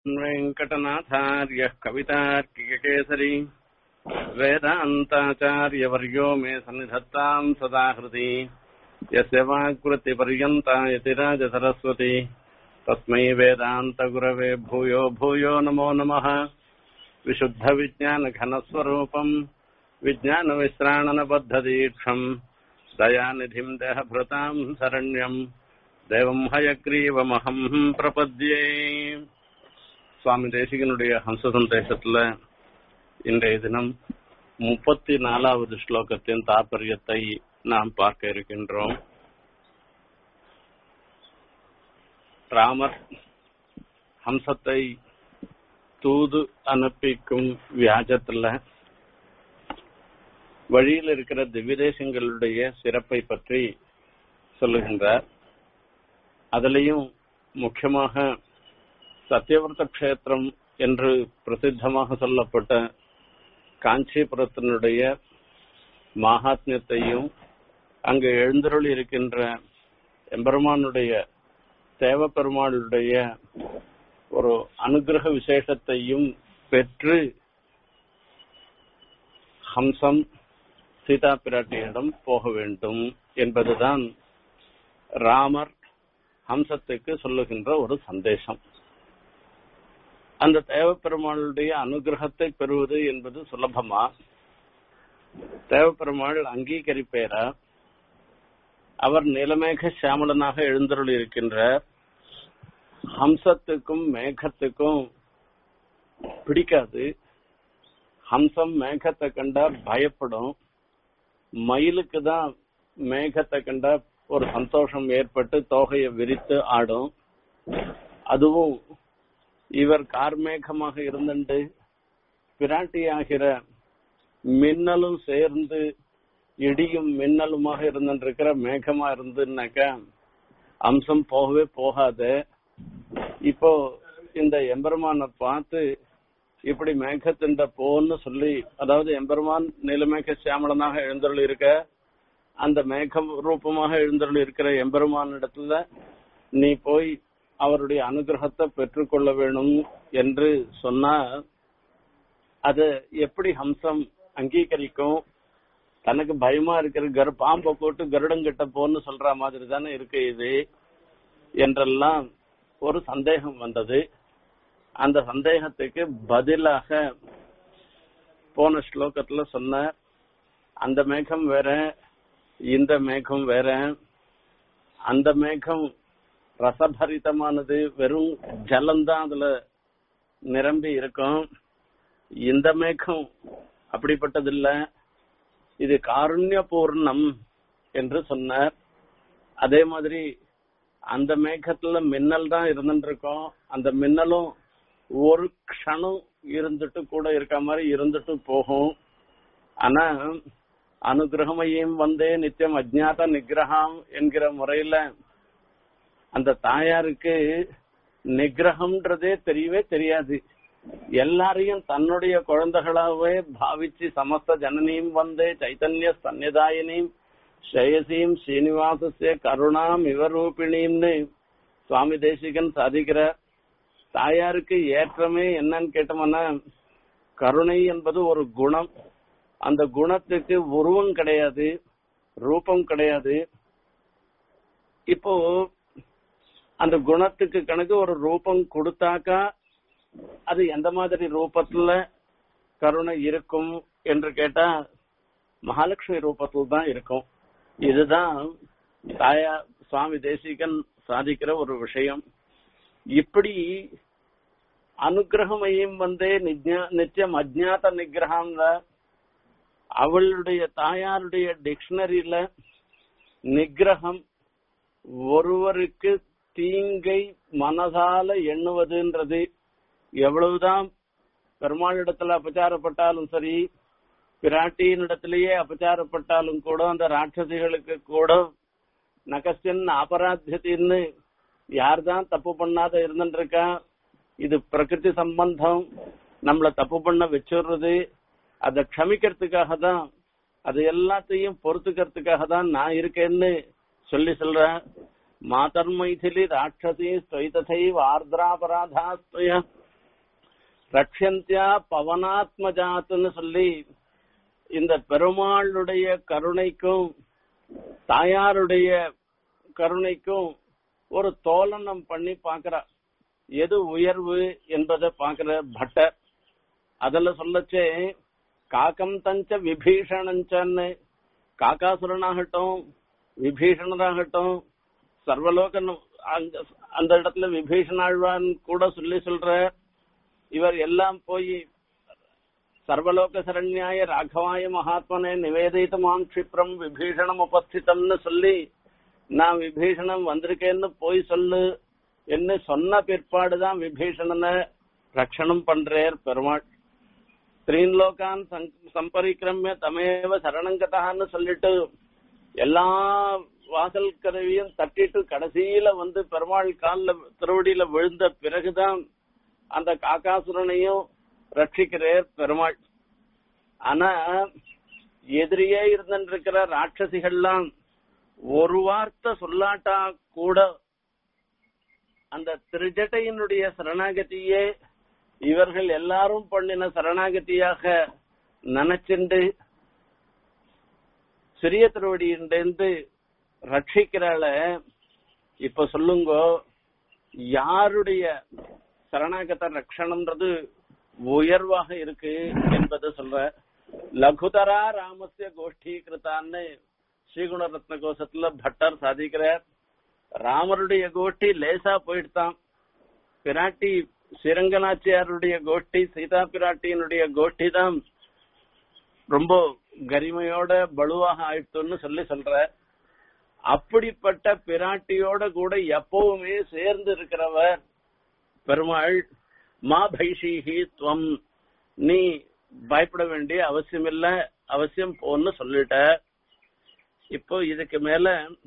वेङ्कटनाथार्यः कवितार्किककेसरी वेदान्ताचार्यवर्यो मे सन्निधत्ताम् सदा हृदि यस्य वाक्वृत्तिपर्यन्ता यतिराजसरस्वती तस्मै वेदान्तगुरवे भूयो भूयो नमो नमः विशुद्धविज्ञानघनस्वरूपम् विज्ञानविश्राणनबद्धदीक्षम् दयानिधिम् देहभृताम् शरण्यम् தேவம் ஹயக்ரீவமகம் பிரபத்யே சுவாமி தேசிகனுடைய ஹம்ச சந்தேசத்துல இன்றைய தினம் முப்பத்தி நாலாவது ஸ்லோகத்தின் தாற்பயத்தை நாம் பார்க்க இருக்கின்றோம் ராமர் ஹம்சத்தை தூது அனுப்பிக்கும் வியாஜத்துல வழியில் இருக்கிற திவ்யதேசங்களுடைய சிறப்பை பற்றி சொல்லுகின்றார் அதிலையும் முக்கியமாக சத்தியவர்த்த கஷேத்திரம் என்று பிரசித்தமாக சொல்லப்பட்ட காஞ்சிபுரத்தினுடைய மகாத்மியத்தையும் அங்கு எழுந்தருள் இருக்கின்ற எம்பெருமானுடைய தேவப்பெருமாளுடைய ஒரு அனுகிரக விசேஷத்தையும் பெற்று ஹம்சம் சீதா பிராட்டியிடம் போக வேண்டும் என்பதுதான் ராமர் ஹம்சத்துக்கு சொல்லுகின்ற ஒரு சந்தேசம் அந்த தேவப்பெருமாளுடைய அனுகிரகத்தை பெறுவது என்பது சுலபமா தேவப்பெருமாள் அங்கீகரிப்பேரா அவர் நிலமேக சியாமலனாக எழுந்தருள் இருக்கின்ற ஹம்சத்துக்கும் மேகத்துக்கும் பிடிக்காது ஹம்சம் மேகத்தை கண்டா பயப்படும் மயிலுக்கு தான் மேகத்தை கண்டா ஒரு சந்தோஷம் ஏற்பட்டு தோகையை விரித்து ஆடும் அதுவும் இவர் கார்மேகமாக இருந்துட்டு பிராட்டியாகிற மின்னலும் சேர்ந்து இடியும் மின்னலுமாக இருந்துருக்கிற மேகமா இருந்துன்னாக்கா அம்சம் போகவே போகாது இப்போ இந்த எம்பெருமானை பார்த்து இப்படி மேகத்தின் போன்னு சொல்லி அதாவது எம்பெருமான் நீலமேக சியாமலனாக எழுந்தருள் இருக்க அந்த மேகம் ரூபமாக எழுந்தருள் இருக்கிற எம்பெருமான் இடத்துல நீ போய் அவருடைய அனுகிரகத்தை பெற்றுக்கொள்ள வேணும் என்று சொன்னா அது எப்படி ஹம்சம் அங்கீகரிக்கும் தனக்கு பயமா இருக்கிற கரு பாம்பை போட்டு கருடங்கிட்ட போன்னு சொல்ற மாதிரி தானே இருக்கு இது என்றெல்லாம் ஒரு சந்தேகம் வந்தது அந்த சந்தேகத்துக்கு பதிலாக போன ஸ்லோகத்துல சொன்ன அந்த மேகம் வேற இந்த மேகம் வேற அந்த மேகம் ரசபரிதமானது வெறும் ஜலம்தான் அதுல நிரம்பி இருக்கும் இந்த மேகம் அப்படிப்பட்டதில்ல இது காருண்ய பூர்ணம் என்று சொன்னார் அதே மாதிரி அந்த மேகத்துல மின்னல் தான் இருந்துட்டு இருக்கோம் அந்த மின்னலும் ஒரு க்ஷணம் இருந்துட்டு கூட இருக்க மாதிரி இருந்துட்டு போகும் ஆனா அனுகிரகமையும் வந்தே நித்தியம் அஜ்ஞாத நிகிரகம் என்கிற முறையில அந்த தாயாருக்கு நிகிரகம்ன்றதே தெரியவே தெரியாது எல்லாரையும் தன்னுடைய குழந்தைகளாவே பாவிச்சு சமஸ்த ஜனனியும் வந்தே சைத்தன்ய சந்நிதாயினியும் ஸ்ரேயசீம் ஸ்ரீனிவாசஸ்ய கருணாம் இவரூபிணின்னு சுவாமி தேசிகன் சாதிக்கிற தாயாருக்கு ஏற்றமே என்னன்னு கேட்டோம்னா கருணை என்பது ஒரு குணம் அந்த குணத்துக்கு உருவம் கிடையாது ரூபம் கிடையாது இப்போ அந்த குணத்துக்கு கணக்கு ஒரு ரூபம் கொடுத்தாக்கா அது எந்த மாதிரி ரூபத்துல கருணை இருக்கும் என்று கேட்டா மகாலட்சுமி ரூபத்தில் தான் இருக்கும் இதுதான் தாயா சுவாமி தேசிகன் சாதிக்கிற ஒரு விஷயம் இப்படி அனுகிரகமையும் வந்து நித்தியம் அஜ்ஞாத நிகிரகம் அவளுடைய தாயாருடைய டிக்ஷனரியில நிகிரகம் ஒருவருக்கு தீங்கை மனதால எண்ணுவதுன்றது எவ்வளவுதான் பெருமாளிடத்துல அபச்சாரப்பட்டாலும் சரி பிராட்டியினிடத்திலேயே அபச்சாரப்பட்டாலும் கூட அந்த ராட்சசிகளுக்கு கூட நகஸ்டின் அபராத்தியத்தின்னு யார் தான் தப்பு பண்ணாத இருந்துருக்கா இது பிரகிருதி சம்பந்தம் நம்மள தப்பு பண்ண வச்சுடுறது அதை க்ஷமிக்கிறதுக்காக தான் அது எல்லாத்தையும் பொறுத்துக்கிறதுக்காக தான் நான் இருக்கேன்னு சொல்லி சொல்றேன் மாதர் மைதிலி ராட்சசி ஸ்வைததை ஆர்திராபராதாஸ்துய ரக்ஷந்தியா பவனாத்மஜாத்துன்னு சொல்லி இந்த பெருமாளுடைய கருணைக்கும் தாயாருடைய கருணைக்கும் ஒரு தோலனம் பண்ணி பாக்குறா எது உயர்வு என்பதை பாக்குற பட்டர் அதுல சொல்லச்சே காக்கம் தஞ்ச விபீஷணஞ்சன்னு காக்காசுரனாகட்டும் விபீஷணராகட்டும் சர்வலோக அந்த அந்த இடத்துல விபீஷணாழ்வான் கூட சொல்லி சொல்ற இவர் எல்லாம் போய் சர்வலோக சரண்யாய ராகவாய மகாத்மனே நிவேதித்தமாம் க்ஷிப்ரம் விபீஷணம் உபஸ்திதம்னு சொல்லி நான் விபீஷணம் வந்திருக்கேன்னு போய் சொல்லு என்ன சொன்ன பிற்பாடுதான் விபீஷணனை ரட்சணம் பண்றார் பெருமாள் ஸ்ரீன்லோகான் சம்பரிக்கிரமிய தமேவ சரணங்கதான்னு சொல்லிட்டு எல்லா வாசல் கதவியும் தட்டிட்டு கடைசியில வந்து பெருமாள் கால்ல திருவடியில விழுந்த பிறகுதான் அந்த காக்காசுரனையும் ரட்சிக்கிறார் பெருமாள் ஆனா எதிரியே இருந்திருக்கிற ராட்சசிகள்லாம் ஒரு வார்த்தை சொல்லாட்டா கூட அந்த திருஜட்டையினுடைய சரணாகதியே இவர்கள் எல்லாரும் பண்ணின சரணாகதியாக நினைச்சுண்டு சிறிய திருவடியிலிருந்து ரட்சிக்கிறாள இப்ப சொல்லுங்க யாருடைய சரணாகத ரட்சணம்ன்றது உயர்வாக இருக்கு என்பதை சொல்ற லகுதரா ராமசிய கோஷ்டி கிருத்தான்னு ஸ்ரீகுண ரத்ன கோஷத்துல பட்டர் சாதிக்கிறார் ராமருடைய கோஷ்டி லேசா போயிடுதான் பிராட்டி ஸ்ரீரங்கநாச்சியாருடைய கோஷ்டி சீதா பிராட்டியினுடைய கோஷ்டி தான் ரொம்ப கரிமையோட பலுவாக ஆயிடுத்துன்னு சொல்லி சொல்ற அப்படிப்பட்ட பிராட்டியோட கூட எப்பவுமே சேர்ந்து இருக்கிறவர் பெருமாள் மா பைஷிஹி துவம் நீ பயப்பட வேண்டிய அவசியம் இல்ல அவசியம் போன்னு சொல்லிட்ட இப்போ இதுக்கு மேல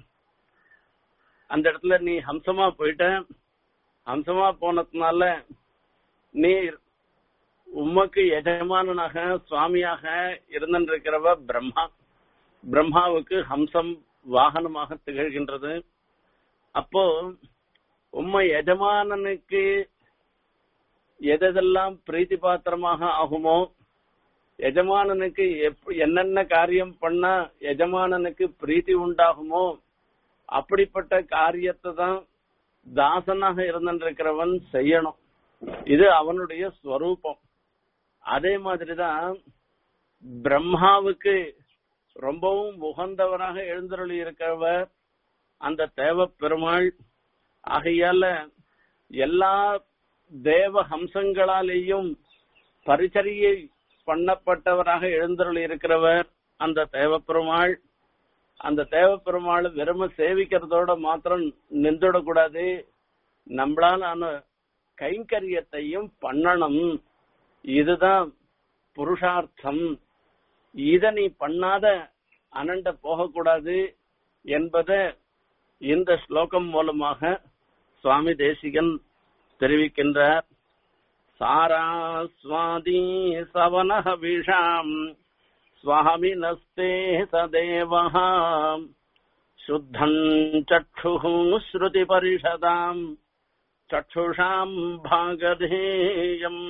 அந்த இடத்துல நீ ஹம்சமா போயிட்ட ஹம்சமா போனதுனால நீ உமக்கு எஜமானனாக சுவாமியாக இருந்திருக்கிறவ பிரம்மா பிரம்மாவுக்கு ஹம்சம் வாகனமாக திகழ்கின்றது அப்போ உம்மை எஜமானனுக்கு எதெல்லாம் பிரீத்தி பாத்திரமாக ஆகுமோ எஜமானனுக்கு எப்ப என்னென்ன காரியம் பண்ணா எஜமானனுக்கு பிரீத்தி உண்டாகுமோ அப்படிப்பட்ட காரியத்தை தான் தாசனாக இருந்திருக்கிறவன் செய்யணும் இது அவனுடைய ஸ்வரூபம் அதே மாதிரிதான் பிரம்மாவுக்கு ரொம்பவும் உகந்தவராக எழுந்தருளி இருக்கிறவர் அந்த தேவ பெருமாள் ஆகையால எல்லா தேவ ஹம்சங்களாலேயும் பரிச்சரியை பண்ணப்பட்டவராக எழுந்தருளி இருக்கிறவர் அந்த தேவ பெருமாள் அந்த தேவ பெருமாள் வெறும சேவிக்கிறதோட மாத்திரம் நின்றுடக்கூடாது நம்மளால ஆன கைங்கரியத்தையும் பண்ணணும் இதுதான் புருஷார்த்தம் இத நீ பண்ணாத அனண்ட போகக்கூடாது என்பதை இந்த ஸ்லோகம் மூலமாக சுவாமி தேசிகன் தெரிவிக்கின்றார் சாராஸ்வாதி சவனஹ விஷாம் स्वामिनस्ते सदेवः शुद्धम् चक्षुः श्रुतिपरिषदाम् चक्षुषाम् भागधेयम्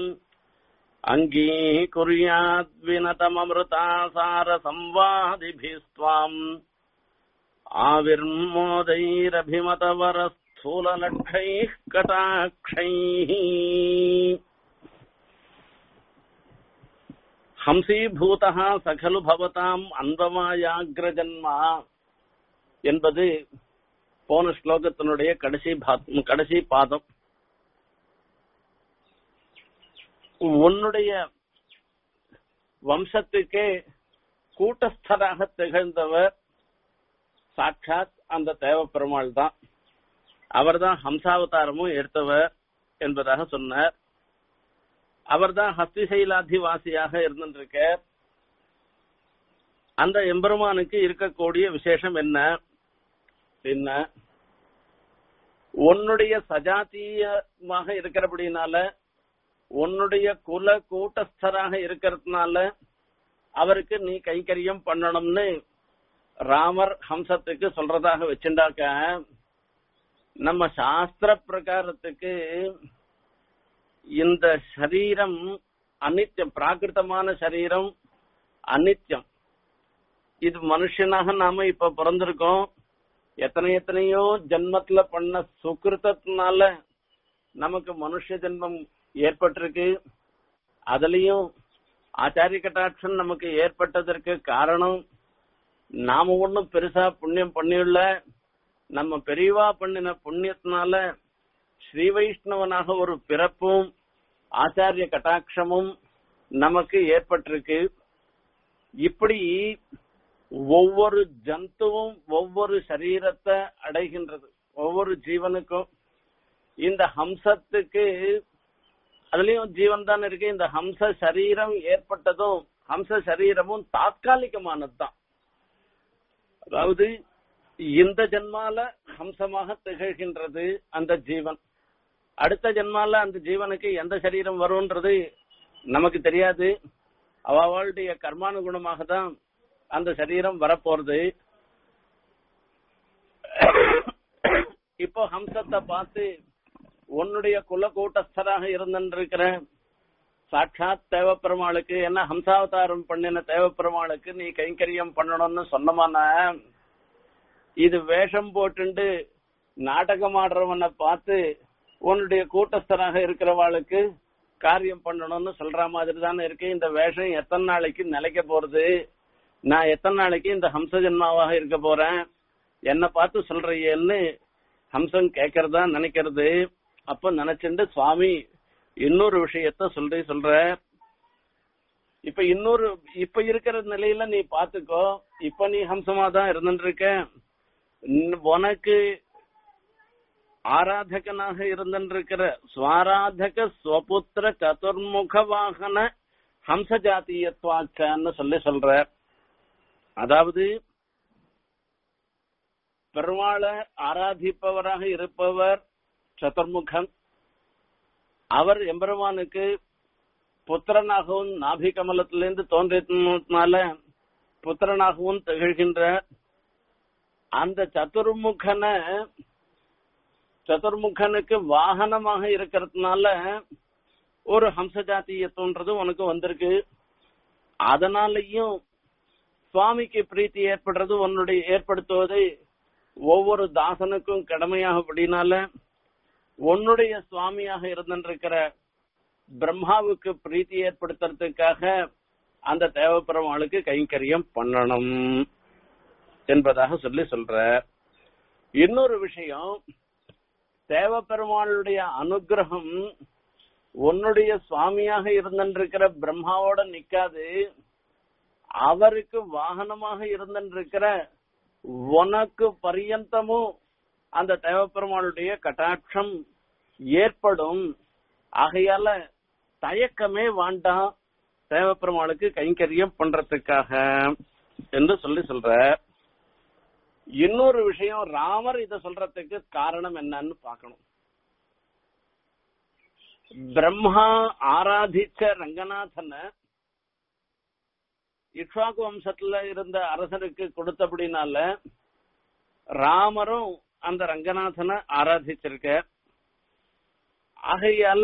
अङ्गीकुर्याद्विनतममृतासारसंवादिभिस्त्वाम् आविर्मोदैरभिमतवरस्थूललक्षैः कटाक्षैः ஹம்சீபூதா சகலு பவதாம் அன்பமாயாகிரஜன்மா என்பது போன ஸ்லோகத்தினுடைய கடைசி கடைசி பாதம் உன்னுடைய வம்சத்துக்கே கூட்டஸ்தராக திகழ்ந்தவர் சாட்சாத் அந்த தேவ பெருமாள் தான் அவர்தான் ஹம்சாவதாரமும் எடுத்தவர் என்பதாக சொன்னார் அவர்தான் ஹஸ்திசைலாதிவாசியாக இருந்திருக்க அந்த எம்பெருமானுக்கு இருக்கக்கூடிய விசேஷம் என்ன என்ன உன்னுடைய சஜாத்தியமாக இருக்கிறபடினால உன்னுடைய குல கூட்டஸ்தராக இருக்கிறதுனால அவருக்கு நீ கைங்கரியம் பண்ணணும்னு ராமர் ஹம்சத்துக்கு சொல்றதாக வச்சுண்டாக்க நம்ம சாஸ்திர பிரகாரத்துக்கு இந்த சரீரம் அனித்தியம் பிராகிருத்தமான சரீரம் அனித்தியம் இது மனுஷனாக நாம இப்ப பிறந்திருக்கோம் எத்தனை எத்தனையோ ஜென்மத்துல பண்ண சுக்கிருத்தத்தினால நமக்கு மனுஷ ஜென்மம் ஏற்பட்டிருக்கு அதுலயும் ஆச்சாரிய கட்டாட்சம் நமக்கு ஏற்பட்டதற்கு காரணம் நாம ஒண்ணும் பெருசா புண்ணியம் பண்ணியுள்ள நம்ம பெரியவா பண்ணின புண்ணியத்தினால ஸ்ரீ வைஷ்ணவனாக ஒரு பிறப்பும் ஆச்சாரிய கட்டாட்சமும் நமக்கு ஏற்பட்டிருக்கு இப்படி ஒவ்வொரு ஜந்துவும் ஒவ்வொரு சரீரத்தை அடைகின்றது ஒவ்வொரு ஜீவனுக்கும் இந்த ஹம்சத்துக்கு அதுலயும் ஜீவன் தான் இருக்கு இந்த ஹம்ச சரீரம் ஏற்பட்டதும் ஹம்ச சரீரமும் தாத்காலிகமானதுதான் அதாவது இந்த ஜென்மால ஹம்சமாக திகழ்கின்றது அந்த ஜீவன் அடுத்த ஜென்மால அந்த ஜீவனுக்கு எந்த சரீரம் வரும்ன்றது நமக்கு தெரியாது அவளுடைய கர்மானுகுணமாக தான் அந்த சரீரம் வரப்போறது இப்போ ஹம்சத்தை பார்த்து உன்னுடைய குல கூட்டஸ்தராக இருந்திருக்கிற சாட்சாத் தேவப்பெருமாளுக்கு என்ன ஹம்சாவதாரம் பண்ணின தேவப்பெருமாளுக்கு நீ கைங்கரியம் பண்ணணும்னு சொன்னமானா இது வேஷம் போட்டுண்டு நாடகம் ஆடுறவனை பார்த்து உன்னுடைய கூட்டஸ்தராக இருக்கிறவாளுக்கு காரியம் பண்ணணும்னு சொல்ற மாதிரி தானே இருக்கு இந்த வேஷம் எத்தனை நாளைக்கு நிலைக்க போறது நான் எத்தனை நாளைக்கு இந்த ஹம்ச ஜென்மாவாக இருக்க போறேன் என்ன பார்த்து சொல்றியேன்னு ஹம்சம் கேட்கறதா நினைக்கிறது அப்ப நினைச்சுட்டு சுவாமி இன்னொரு விஷயத்த சொல்லி சொல்ற இப்ப இன்னொரு இப்ப இருக்கிற நிலையில நீ பாத்துக்கோ இப்ப நீ ஹம்சமா தான் இருந்துட்டு இருக்க உன்- உனக்கு ஆராதகனாக இருந்திருக்கிற ஸ்வாராதக ஸ்வபுத்திர சதுர்முக வாகன ஹம்ச ஜாத்தியத்வாச்சான்னு சொல்லி சொல்ற அதாவது பெருமாளை ஆராதிப்பவராக இருப்பவர் சதுர்முகன் அவர் எம்பெருமானுக்கு புத்திரனாகவும் நாபி கமலத்திலிருந்து தோன்றியதுனால புத்திரனாகவும் திகழ்கின்ற அந்த சதுர்முகனை சதுர்முகனுக்கு வாகனமாக இருக்கிறதுனால ஒரு ஹம்ச ஜாத்தியத்துவன்றது உனக்கு வந்திருக்கு அதனாலையும் சுவாமிக்கு பிரீத்தி ஏற்படுறது உன்னுடைய ஏற்படுத்துவது ஒவ்வொரு தாசனுக்கும் கடமையாகப்படினால உன்னுடைய சுவாமியாக இருந்திருக்கிற பிரம்மாவுக்கு பிரீத்தி ஏற்படுத்துறதுக்காக அந்த தேவப்பெருமாளுக்கு கைங்கரியம் பண்ணணும் என்பதாக சொல்லி சொல்ற இன்னொரு விஷயம் தேவப்பெருமாளுடைய அனுகிரகம் உன்னுடைய சுவாமியாக இருந்திருக்கிற பிரம்மாவோட நிக்காது அவருக்கு வாகனமாக இருந்திருக்கிற உனக்கு பரியந்தமும் அந்த தேவப்பெருமாளுடைய கட்டாட்சம் ஏற்படும் ஆகையால தயக்கமே வேண்டாம் தேவப்பெருமாளுக்கு கைங்கரியம் பண்றதுக்காக என்று சொல்லி சொல்ற இன்னொரு விஷயம் ராமர் இத சொல்றதுக்கு காரணம் என்னன்னு பார்க்கணும் பிரம்மா ஆராதிச்ச ரங்கநாதனை இக்ஷாக்கு வம்சத்துல இருந்த அரசனுக்கு கொடுத்தபடினால ராமரும் அந்த ரங்கநாதனை ஆராதிச்சிருக்க ஆகையால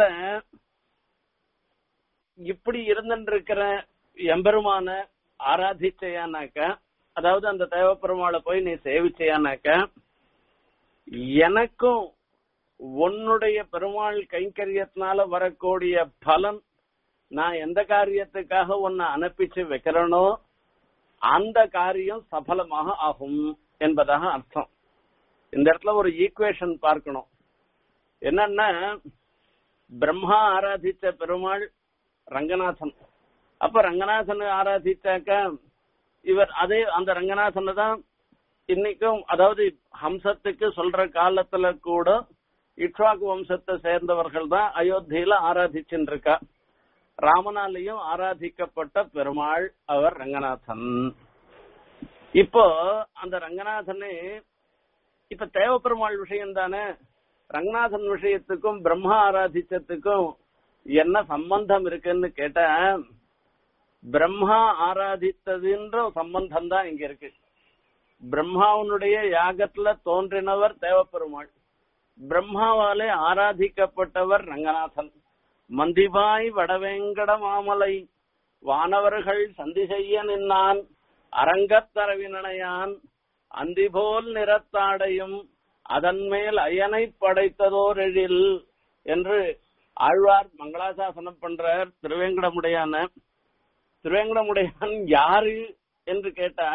இப்படி இருந்திருக்கிற எம்பெருமான ஆராதிச்சையானாக்க அதாவது அந்த தேவப்பெருமாளை போய் நீ சேவிச்சையானாக்க எனக்கும் உன்னுடைய பெருமாள் கைங்கரியத்தினால வரக்கூடிய பலன் நான் எந்த காரியத்துக்காக உன்னை அனுப்பிச்சு வைக்கிறேனோ அந்த காரியம் சபலமாக ஆகும் என்பதாக அர்த்தம் இந்த இடத்துல ஒரு ஈக்குவேஷன் பார்க்கணும் என்னன்னா பிரம்மா ஆராதிச்ச பெருமாள் ரங்கநாதன் அப்ப ரங்கநாதனை ஆராதிச்சாக்க இவர் அதே அந்த ரங்கநாதனை தான் இன்னைக்கும் அதாவது ஹம்சத்துக்கு சொல்ற காலத்துல கூட இக்ஷாக்கு வம்சத்தை சேர்ந்தவர்கள் தான் அயோத்தியில ஆராதிச்சுட்டு இருக்கா ராமனாலையும் ஆராதிக்கப்பட்ட பெருமாள் அவர் ரங்கநாதன் இப்போ அந்த ரங்கநாதனே இப்ப தேவப்பெருமாள் விஷயம் தானே ரங்கநாதன் விஷயத்துக்கும் பிரம்மா ஆராதிச்சதுக்கும் என்ன சம்பந்தம் இருக்குன்னு கேட்டா பிரம்மா ஆராதித்ததுன்ற சம்பந்தம் தான் இங்க இருக்கு பிரம்மாவனுடைய யாகத்துல தோன்றினவர் தேவப்பெருமாள் பிரம்மாவாலே ஆராதிக்கப்பட்டவர் ரங்கநாதன் மந்திபாய் வடவேங்கட மாமலை வானவர்கள் சந்தி செய்ய நின்னான் அரங்கத்தரவினையான் அந்திபோல் நிறத்தாடையும் அதன் மேல் அயனை படைத்ததோர் எழில் என்று ஆழ்வார் மங்களாசாசனம் பண்றார் திருவேங்கடமுடையான திருவேங்கடமுடையான் யாரு என்று கேட்டா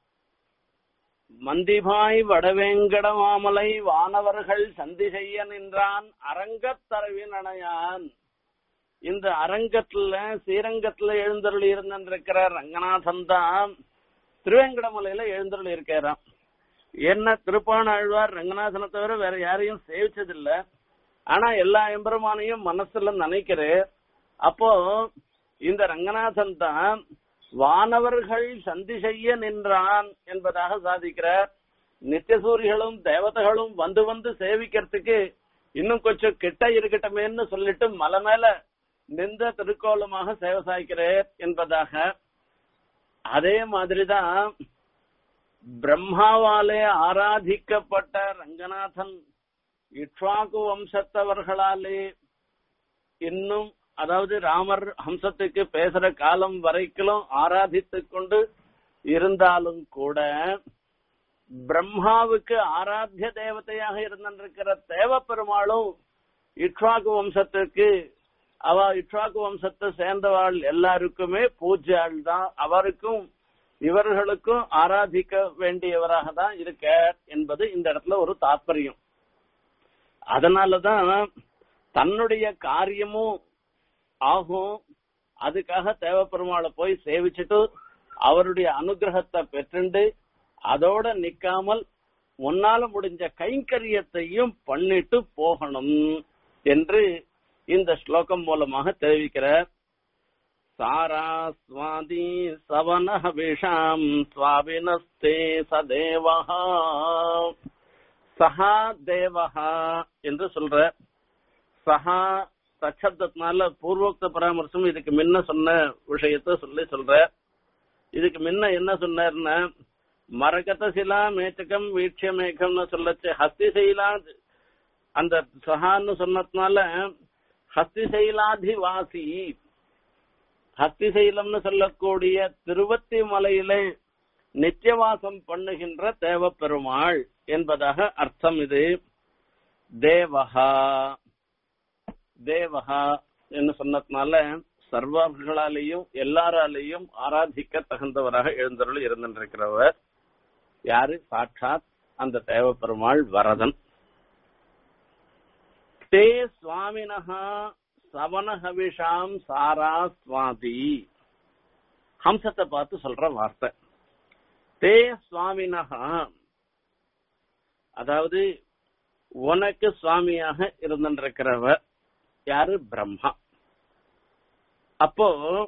மந்திபாய் வடவேங்கட மாமலை வானவர்கள் சந்தி செய்ய நின்றான் அரங்கத்தரவின் அணையான் இந்த அரங்கத்துல ஸ்ரீரங்கத்துல எழுந்தருள் இருந்திருக்கிற ரங்கநாதன் தான் திருவேங்கடமலையில எழுந்தருள் இருக்காராம் என்ன திருப்பாணாழ்வார் ரங்கநாதனை தவிர வேற யாரையும் சேவிச்சதில்ல ஆனா எல்லா எம்பெருமானையும் மனசுல நினைக்கிறேன் அப்போ இந்த ரங்கநாதன் தான் வானவர்கள் சந்தி செய்ய நின்றான் என்பதாக சாதிக்கிறார் நித்தியசூரிகளும் தேவதைகளும் வந்து வந்து சேவிக்கிறதுக்கு இன்னும் கொஞ்சம் கிட்ட இருக்கட்டுமேன்னு சொல்லிட்டு மலை மேல நின்ற திருக்கோலமாக சேவை சாய்க்கிறார் என்பதாக அதே மாதிரிதான் பிரம்மாவாலே ஆராதிக்கப்பட்ட ரங்கநாதன் இக்ஷ்வாகு வம்சத்தவர்களாலே இன்னும் அதாவது ராமர் ஹம்சத்துக்கு பேசுற காலம் வரைக்கும் ஆராதித்துக் கொண்டு இருந்தாலும் கூட பிரம்மாவுக்கு ஆராத்திய தேவதையாக இருந்திருக்கிற தேவப்பெருமாளும் இக்ஷ்வாகு வம்சத்துக்கு அவ இக்ஷ்வாகு வம்சத்தை சேர்ந்தவாள் எல்லாருக்குமே பூஜ்யாள் தான் அவருக்கும் இவர்களுக்கும் ஆராதிக்க வேண்டியவராக தான் இருக்க என்பது இந்த இடத்துல ஒரு தாற்பயம் அதனாலதான் தன்னுடைய காரியமும் ஆகும் அதுக்காக தேவப்பெருமாளை போய் சேவிச்சுட்டு அவருடைய அனுகிரகத்தை பெற்றுண்டு அதோட நிக்காமல் உன்னால முடிஞ்ச கைங்கரியத்தையும் பண்ணிட்டு போகணும் என்று இந்த ஸ்லோகம் மூலமாக தெரிவிக்கிறார் சாராஸ்வாதி சவனஹ விஷாம் சுவாபினஸ்தே சதேவஹா சஹா தேவஹா என்று சொல்ற சஹா சச்சப்தத்தினால பூர்வோக்த பராமர்சம் இதுக்கு முன்ன சொன்ன விஷயத்த சொல்லி சொல்ற இதுக்கு முன்ன என்ன சொன்னார்னா மரகத சிலா மேச்சகம் வீட்சிய மேகம்னு சொல்லச்சு ஹஸ்திசைலா அந்த சஹான்னு சொன்னதுனால ஹஸ்திசைலாதிவாசி ஹஸ்திசைலம்னு சொல்லக்கூடிய திருவத்தி மலையிலே நித்தியவாசம் பண்ணுகின்ற தேவப்பெருமாள் என்பதாக அர்த்தம் இது தேவஹா தேவஹா என்று சொன்னதுனால சர்வர்களாலேயும் எல்லாராலேயும் ஆராதிக்க தகுந்தவராக எழுந்தருள் இருந்திருக்கிறவர் யாரு சாட்சாத் அந்த தேவப்பெருமாள் வரதன் தே சுவாமினஹா சவனஹவிஷாம் சாரா சுவாதி ஹம்சத்தை பார்த்து சொல்ற வார்த்தை தே சுவாமினஹா அதாவது உனக்கு சுவாமியாக இருந்திருக்கிறவர் யாரு பிரம்மா அப்போ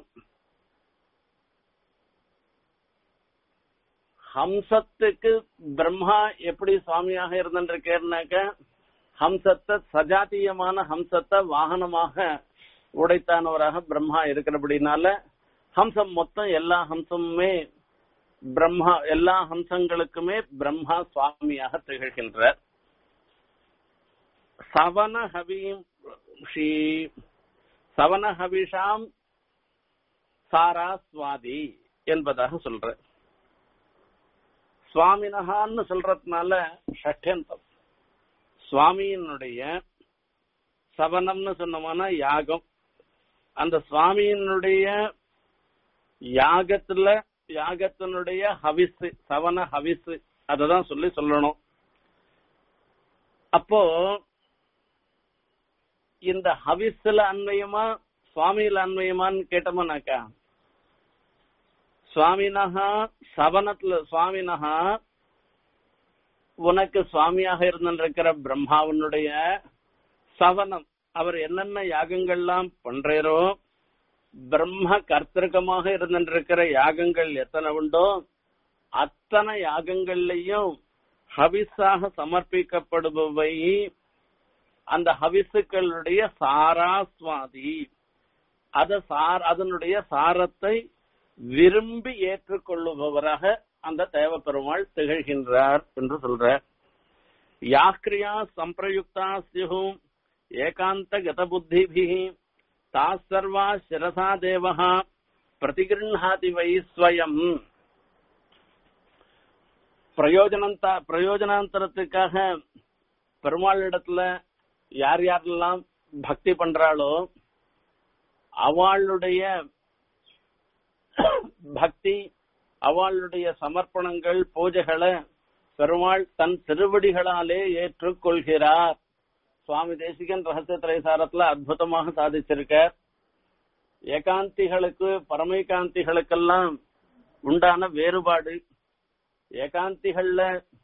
ஹம்சத்துக்கு பிரம்மா எப்படி சுவாமியாக இருந்திருக்கேன்னாக்க ஹம்சத்தை சஜாத்தியமான ஹம்சத்தை வாகனமாக உடைத்தானவராக பிரம்மா இருக்கிறபடினால ஹம்சம் மொத்தம் எல்லா ஹம்சமுமே பிரம்மா எல்லா ஹம்சங்களுக்குமே பிரம்மா சுவாமியாக திகழ்கின்றார் சவன ஹவீம் ஸ்ரீ சவன ஹவிஷாம் சாரா சுவாதி என்பதாக சொல்ற சுவாமினகான்னு சொல்றதுனால ஷட்யந்தம் சுவாமியினுடைய சவனம்னு சொன்னோம்னா யாகம் அந்த சுவாமியினுடைய யாகத்துல யாகத்தினுடைய ஹவிஸ் சவன ஹவிஸ் அததான் சொல்லி சொல்லணும் அப்போ இந்த ஹவிஸ்ல அன்வயமா சுவாமியில அன்வயமான்னு கேட்டோம்னாக்கா சுவாமினஹா சவனத்துல சுவாமினஹா உனக்கு சுவாமியாக இருந்திருக்கிற பிரம்மாவனுடைய சவனம் அவர் என்னென்ன யாகங்கள்லாம் பண்றாரோ பிரம்ம கர்த்தகமாக இருந்திருக்கிற யாகங்கள் எத்தனை உண்டோ அத்தனை யாகங்கள்லயும் ஹவிஸாக சமர்ப்பிக்கப்படுபவை அந்த ஹவிசுக்களுடைய சாராஸ்வாதி அத சார் அதனுடைய சாரத்தை விரும்பி ஏற்றுக்கொள்ளுபவராக அந்த தேவப்பெருமாள் திகழ்கின்றார் என்று சொல்ற யாக்ரியா சம்பிரயுக்தா சியும் ஏகாந்த கத புத்திபிகி தாஸ் சர்வா சிரசா தேவஹா பிரதிகிருஹாதி வை ஸ்வயம் பிரயோஜனந்தா பிரயோஜனாந்தரத்துக்காக பெருமாள் இடத்துல யார் யாரெல்லாம் பக்தி பண்றாளோ அவளுடைய பக்தி அவளுடைய சமர்ப்பணங்கள் பூஜைகளை பெருமாள் தன் திருவடிகளாலே ஏற்றுக்கொள்கிறார் சுவாமி தேசிகன் ரகசிய திரைசாரத்துல அற்புதமாக சாதிச்சிருக்கார் ஏகாந்திகளுக்கு பரமைகாந்திகளுக்கெல்லாம் உண்டான வேறுபாடு ஏகாந்திகள்ல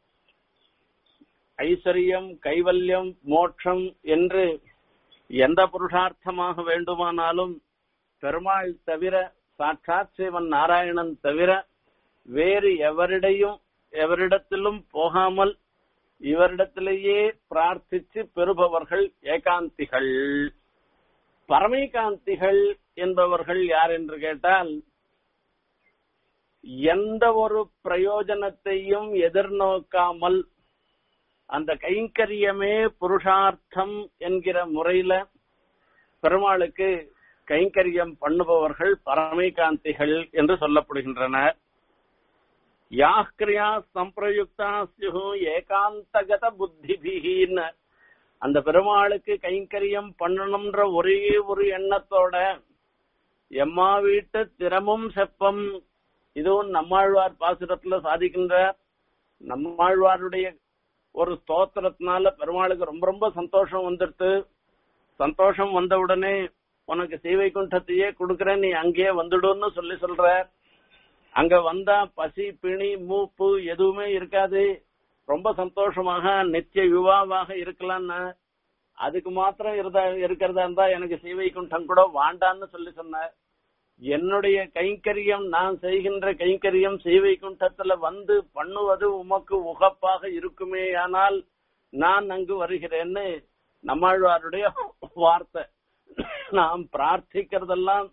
ஐஸ்வர்யம் கைவல்யம் மோட்சம் என்று எந்த புருஷார்த்தமாக வேண்டுமானாலும் பெருமாள் தவிர சாட்சாத் சிவன் நாராயணன் தவிர வேறு எவரிடையும் எவரிடத்திலும் போகாமல் இவரிடத்திலேயே பிரார்த்திச்சு பெறுபவர்கள் ஏகாந்திகள் பரமைகாந்திகள் என்பவர்கள் யார் என்று கேட்டால் எந்த ஒரு பிரயோஜனத்தையும் எதிர்நோக்காமல் அந்த கைங்கரியமே புருஷார்த்தம் என்கிற முறையில பெருமாளுக்கு கைங்கரியம் பண்ணுபவர்கள் பரமைகாந்திகள் என்று சொல்லப்படுகின்றனர் யாஹ்கிரியா சம்பிரயுக்தா சியு ஏகாந்தகத புத்திபிகின்னு அந்த பெருமாளுக்கு கைங்கரியம் பண்ணணும்ன்ற ஒரே ஒரு எண்ணத்தோட எம்மா வீட்டு திறமும் செப்பம் இதுவும் நம்மாழ்வார் பாசுரத்துல சாதிக்கின்றார் நம்மாழ்வாருடைய ஒரு ஸ்தோத்திரத்தினால பெருமாளுக்கு ரொம்ப ரொம்ப சந்தோஷம் வந்துடுத்து சந்தோஷம் வந்த உடனே உனக்கு சீவைகுண்டத்தையே கொடுக்கறேன் நீ அங்கேயே வந்துடுன்னு சொல்லி சொல்ற அங்க வந்தா பசி பிணி மூப்பு எதுவுமே இருக்காது ரொம்ப சந்தோஷமாக நித்திய யுவாவாக இருக்கலாம்னா அதுக்கு மாத்திரம் இருந்தா இருக்கிறதா இருந்தா எனக்கு சீவைகுண்டம் கூட வாண்டான்னு சொல்லி சொன்ன என்னுடைய கைங்கரியம் நான் செய்கின்ற கைங்கரியம் சீவைகுண்டத்துல வந்து பண்ணுவது உமக்கு உகப்பாக இருக்குமே ஆனால் நான் அங்கு வருகிறேன்னு நம்மாழ்வாருடைய வார்த்தை நாம் பிரார்த்திக்கிறதெல்லாம்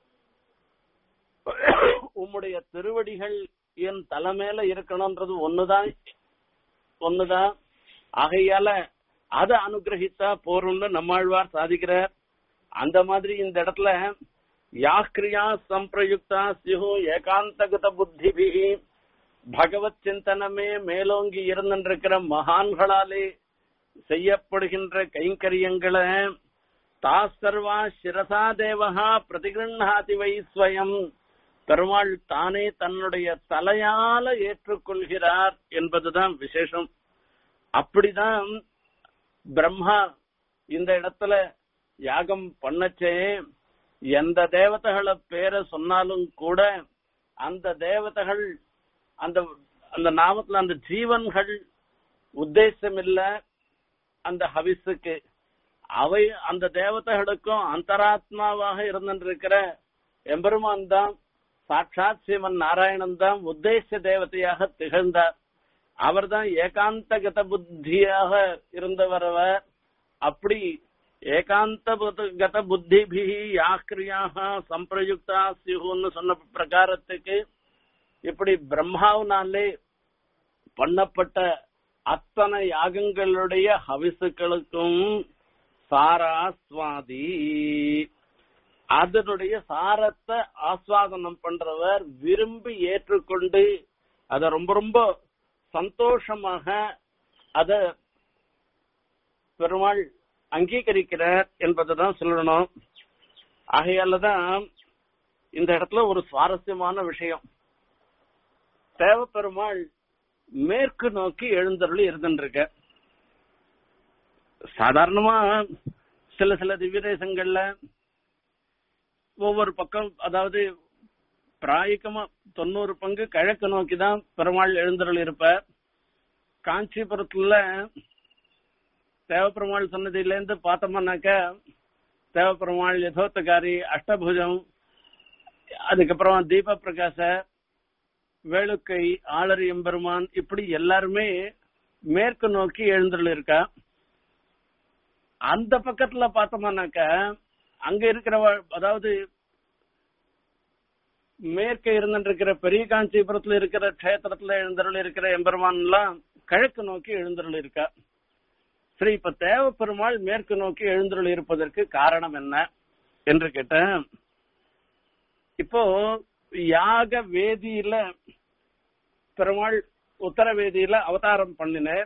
உம்முடைய திருவடிகள் என் தலைமையில இருக்கணும்ன்றது ஒண்ணுதான் ஒண்ணுதான் ஆகையால அதை அனுகிரகித்தா போறோம்னு நம்மாழ்வார் சாதிக்கிறார் அந்த மாதிரி இந்த இடத்துல யாக்கிரியா சம்பிரயுக்தா சியு ஏகாந்தகத புத்திபிகி பகவத் சிந்தனமே மேலோங்கி இருந்திருக்கிற மகான்களாலே செய்யப்படுகின்ற கைங்கரியங்களை தாசர்வா சிரசா தேவகா பிரதிகிருண்ணாதி வை ஸ்வயம் பெருமாள் தானே தன்னுடைய தலையால ஏற்றுக்கொள்கிறார் என்பதுதான் விசேஷம் அப்படிதான் பிரம்மா இந்த இடத்துல யாகம் பண்ணச்சே எந்த தேவதைகளை பேரை சொன்னாலும் கூட அந்த தேவதைகள் அந்த அந்த நாமத்துல அந்த ஜீவன்கள் உத்தேசம் இல்ல அந்த ஹவிஸுக்கு அவை அந்த தேவதைகளுக்கும் அந்தராத்மாவாக இருந்திருக்கிற எம்பெருமான் தான் சாட்சாத் சிவன் நாராயணன் தான் உத்தேச தேவதையாக திகழ்ந்தார் அவர்தான் ஏகாந்தகத புத்தியாக இருந்தவரவர் அப்படி ஏகாந்த கத புத்திபி யாக்கிரியாக சம்பிரயுக்தா சியுன்னு சொன்ன பிரகாரத்துக்கு இப்படி பிரம்மாவினாலே பண்ணப்பட்ட அத்தனை யாகங்களுடைய ஹவிசுக்களுக்கும் சாராஸ்வாதி அதனுடைய சாரத்தை ஆஸ்வாதனம் பண்றவர் விரும்பி ஏற்றுக்கொண்டு அத ரொம்ப ரொம்ப சந்தோஷமாக அத பெருமாள் அங்கீகரிக்கிறார் என்பதுதான் சொல்லணும் ஆகையாலதான் இந்த இடத்துல ஒரு சுவாரஸ்யமான விஷயம் தேவப்பெருமாள் மேற்கு நோக்கி எழுந்தருளி இருந்துருக்க சாதாரணமா சில சில திவ்ய தேசங்கள்ல ஒவ்வொரு பக்கம் அதாவது பிராயக்கமா தொண்ணூறு பங்கு கிழக்கு நோக்கி தான் பெருமாள் எழுந்தருள் இருப்பார் காஞ்சிபுரத்துல தேவப்பெருமாள் சன்னதியில இருந்து பார்த்தோம்னாக்க தேவப்பெருமாள் யதோத்தகாரி அஷ்டபுஜம் அதுக்கப்புறம் தீப பிரகாச வேலுக்கை ஆளரி எம்பெருமான் இப்படி எல்லாருமே மேற்கு நோக்கி எழுந்துள்ள இருக்கா அந்த பக்கத்துல பார்த்தோம்னாக்க அங்க இருக்கிற அதாவது மேற்க இருந்திருக்கிற பெரிய காஞ்சிபுரத்துல இருக்கிற கஷேத்திரத்துல எழுந்தருள் இருக்கிற எம்பெருமான் எல்லாம் கிழக்கு நோக்கி எழுந்தருள் இருக்கா சரி இப்ப தேவ பெருமாள் மேற்கு நோக்கி எழுந்தருள் இருப்பதற்கு காரணம் என்ன என்று கேட்டேன் இப்போ யாக வேதியில பெருமாள் உத்தர வேதியில அவதாரம் பண்ணினார்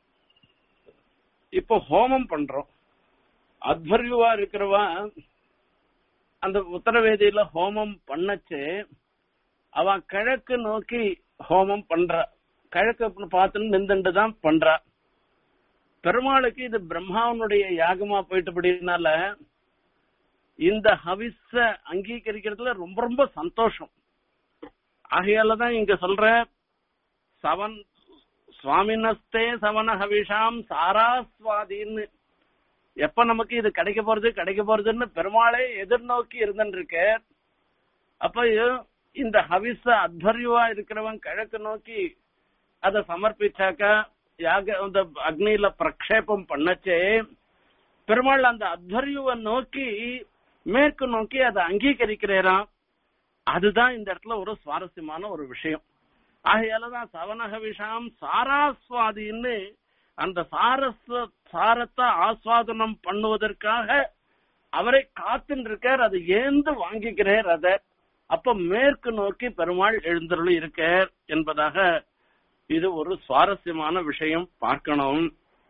இப்போ ஹோமம் பண்றோம் அத்வர்யுவா இருக்கிறவா அந்த உத்தரவேதியில ஹோமம் பண்ணச்சு அவ கிழக்கு நோக்கி ஹோமம் பண்றா கிழக்கு பார்த்துன்னு நின்றுட்டு தான் பண்றா பெருமாளுக்கு இது பிரம்மாவனுடைய யாகமா போயிட்டபடினால இந்த ஹவிஸ அங்கீகரிக்கிறதுல ரொம்ப ரொம்ப சந்தோஷம் ஆகையாலதான் இங்க சொல்ற சவன் சுவாமினஸ்தே சவன ஹவிஷாம் சாராஸ்வாதின்னு எப்ப நமக்கு இது கிடைக்க போறது கிடைக்க போறதுன்னு பெருமாளே எதிர்நோக்கி இருந்துருக்கு அப்ப இந்த ஹவிஸ அத்வர்யுவா இருக்கிறவன் கிழக்கு நோக்கி அதை சமர்ப்பிச்சாக்கா யாக அந்த அக்னியில பிரக்ஷேபம் பண்ணச்சே பெருமாள் அந்த அத்வர்யுவை நோக்கி மேற்கு நோக்கி அதை அங்கீகரிக்கிறாராம் அதுதான் இந்த இடத்துல ஒரு சுவாரஸ்யமான ஒரு விஷயம் ஆகையாலதான் சவனக விஷாம் சாராஸ்வாதின்னு அந்த சாரஸ்வ சாரத்தை ஆஸ்வாதனம் பண்ணுவதற்காக அவரை காத்துன்னு இருக்கார் அதை ஏந்து வாங்கிக்கிறார் அத அப்ப மேற்கு நோக்கி பெருமாள் எழுந்தருளி இருக்கார் என்பதாக இது ஒரு சுவாரஸ்யமான விஷயம் பார்க்கணும்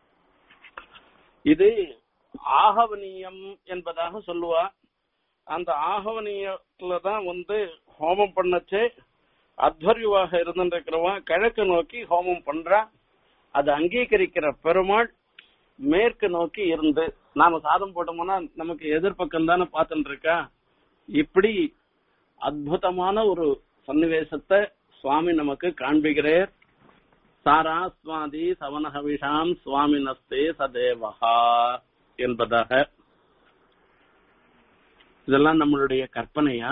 இது ஆகவனியம் என்பதாக சொல்லுவா அந்த ஆகவனியத்துல தான் வந்து ஹோமம் பண்ணச்சு அத்வர்யுவாக இருந்திருக்கிறவன் கிழக்கு நோக்கி ஹோமம் பண்றான் அதை அங்கீகரிக்கிற பெருமாள் மேற்கு நோக்கி இருந்து நாம சாதம் போட்டோம்னா நமக்கு எதிர்பக்கம் தானே பார்த்துட்டு இருக்கா இப்படி அற்புதமான ஒரு சன்னிவேசத்தை சுவாமி நமக்கு காண்பிக்கிறார் சாராஸ்வாதி சவனஹவிஷாம் சுவாமி நஸ்தே சதேவஹா என்பதாக இதெல்லாம் நம்மளுடைய கற்பனையா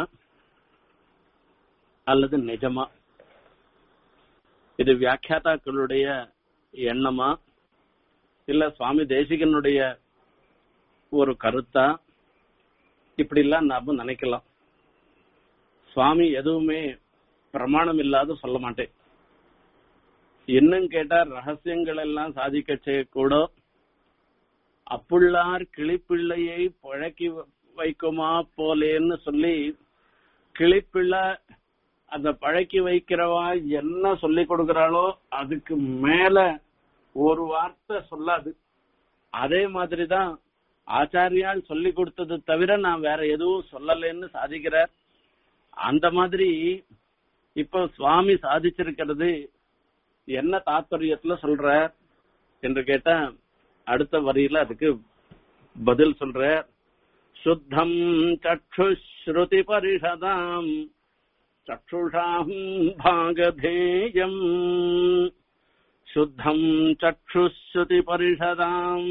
அல்லது நிஜமா இது வியாக்கியாதாக்களுடைய எண்ணமா இல்ல சுவாமி தேசிகனுடைய ஒரு கருத்தா இப்படி எல்லாம் நாம நினைக்கலாம் சுவாமி எதுவுமே பிரமாணம் இல்லாத சொல்ல மாட்டேன் இன்னும் கேட்டா ரகசியங்கள் எல்லாம் சாதிக்க செய்யக்கூட அப்புள்ளார் கிளிப்பிள்ளையை பழக்கி வைக்குமா போலேன்னு சொல்லி கிளிப்பிள்ளை அந்த பழக்கி வைக்கிறவா என்ன சொல்லி கொடுக்கறாளோ அதுக்கு மேல ஒரு வார்த்தை சொல்லாது அதே மாதிரிதான் ஆச்சாரியால் சொல்லி கொடுத்தது தவிர நான் வேற எதுவும் சொல்லலைன்னு சாதிக்கிறார் அந்த மாதிரி இப்ப சுவாமி சாதிச்சிருக்கிறது என்ன தாத்பரியத்துல சொல்ற என்று கேட்டா அடுத்த வரியில அதுக்கு பதில் சொல்ற சுத்தம் சக்ஷுஸ்ருதி பரிஷதாம் சக்ஷுஷாம் பாகதேயம் சுத்தம் சக்ஷுஸ்ருதி பரிஷதாம்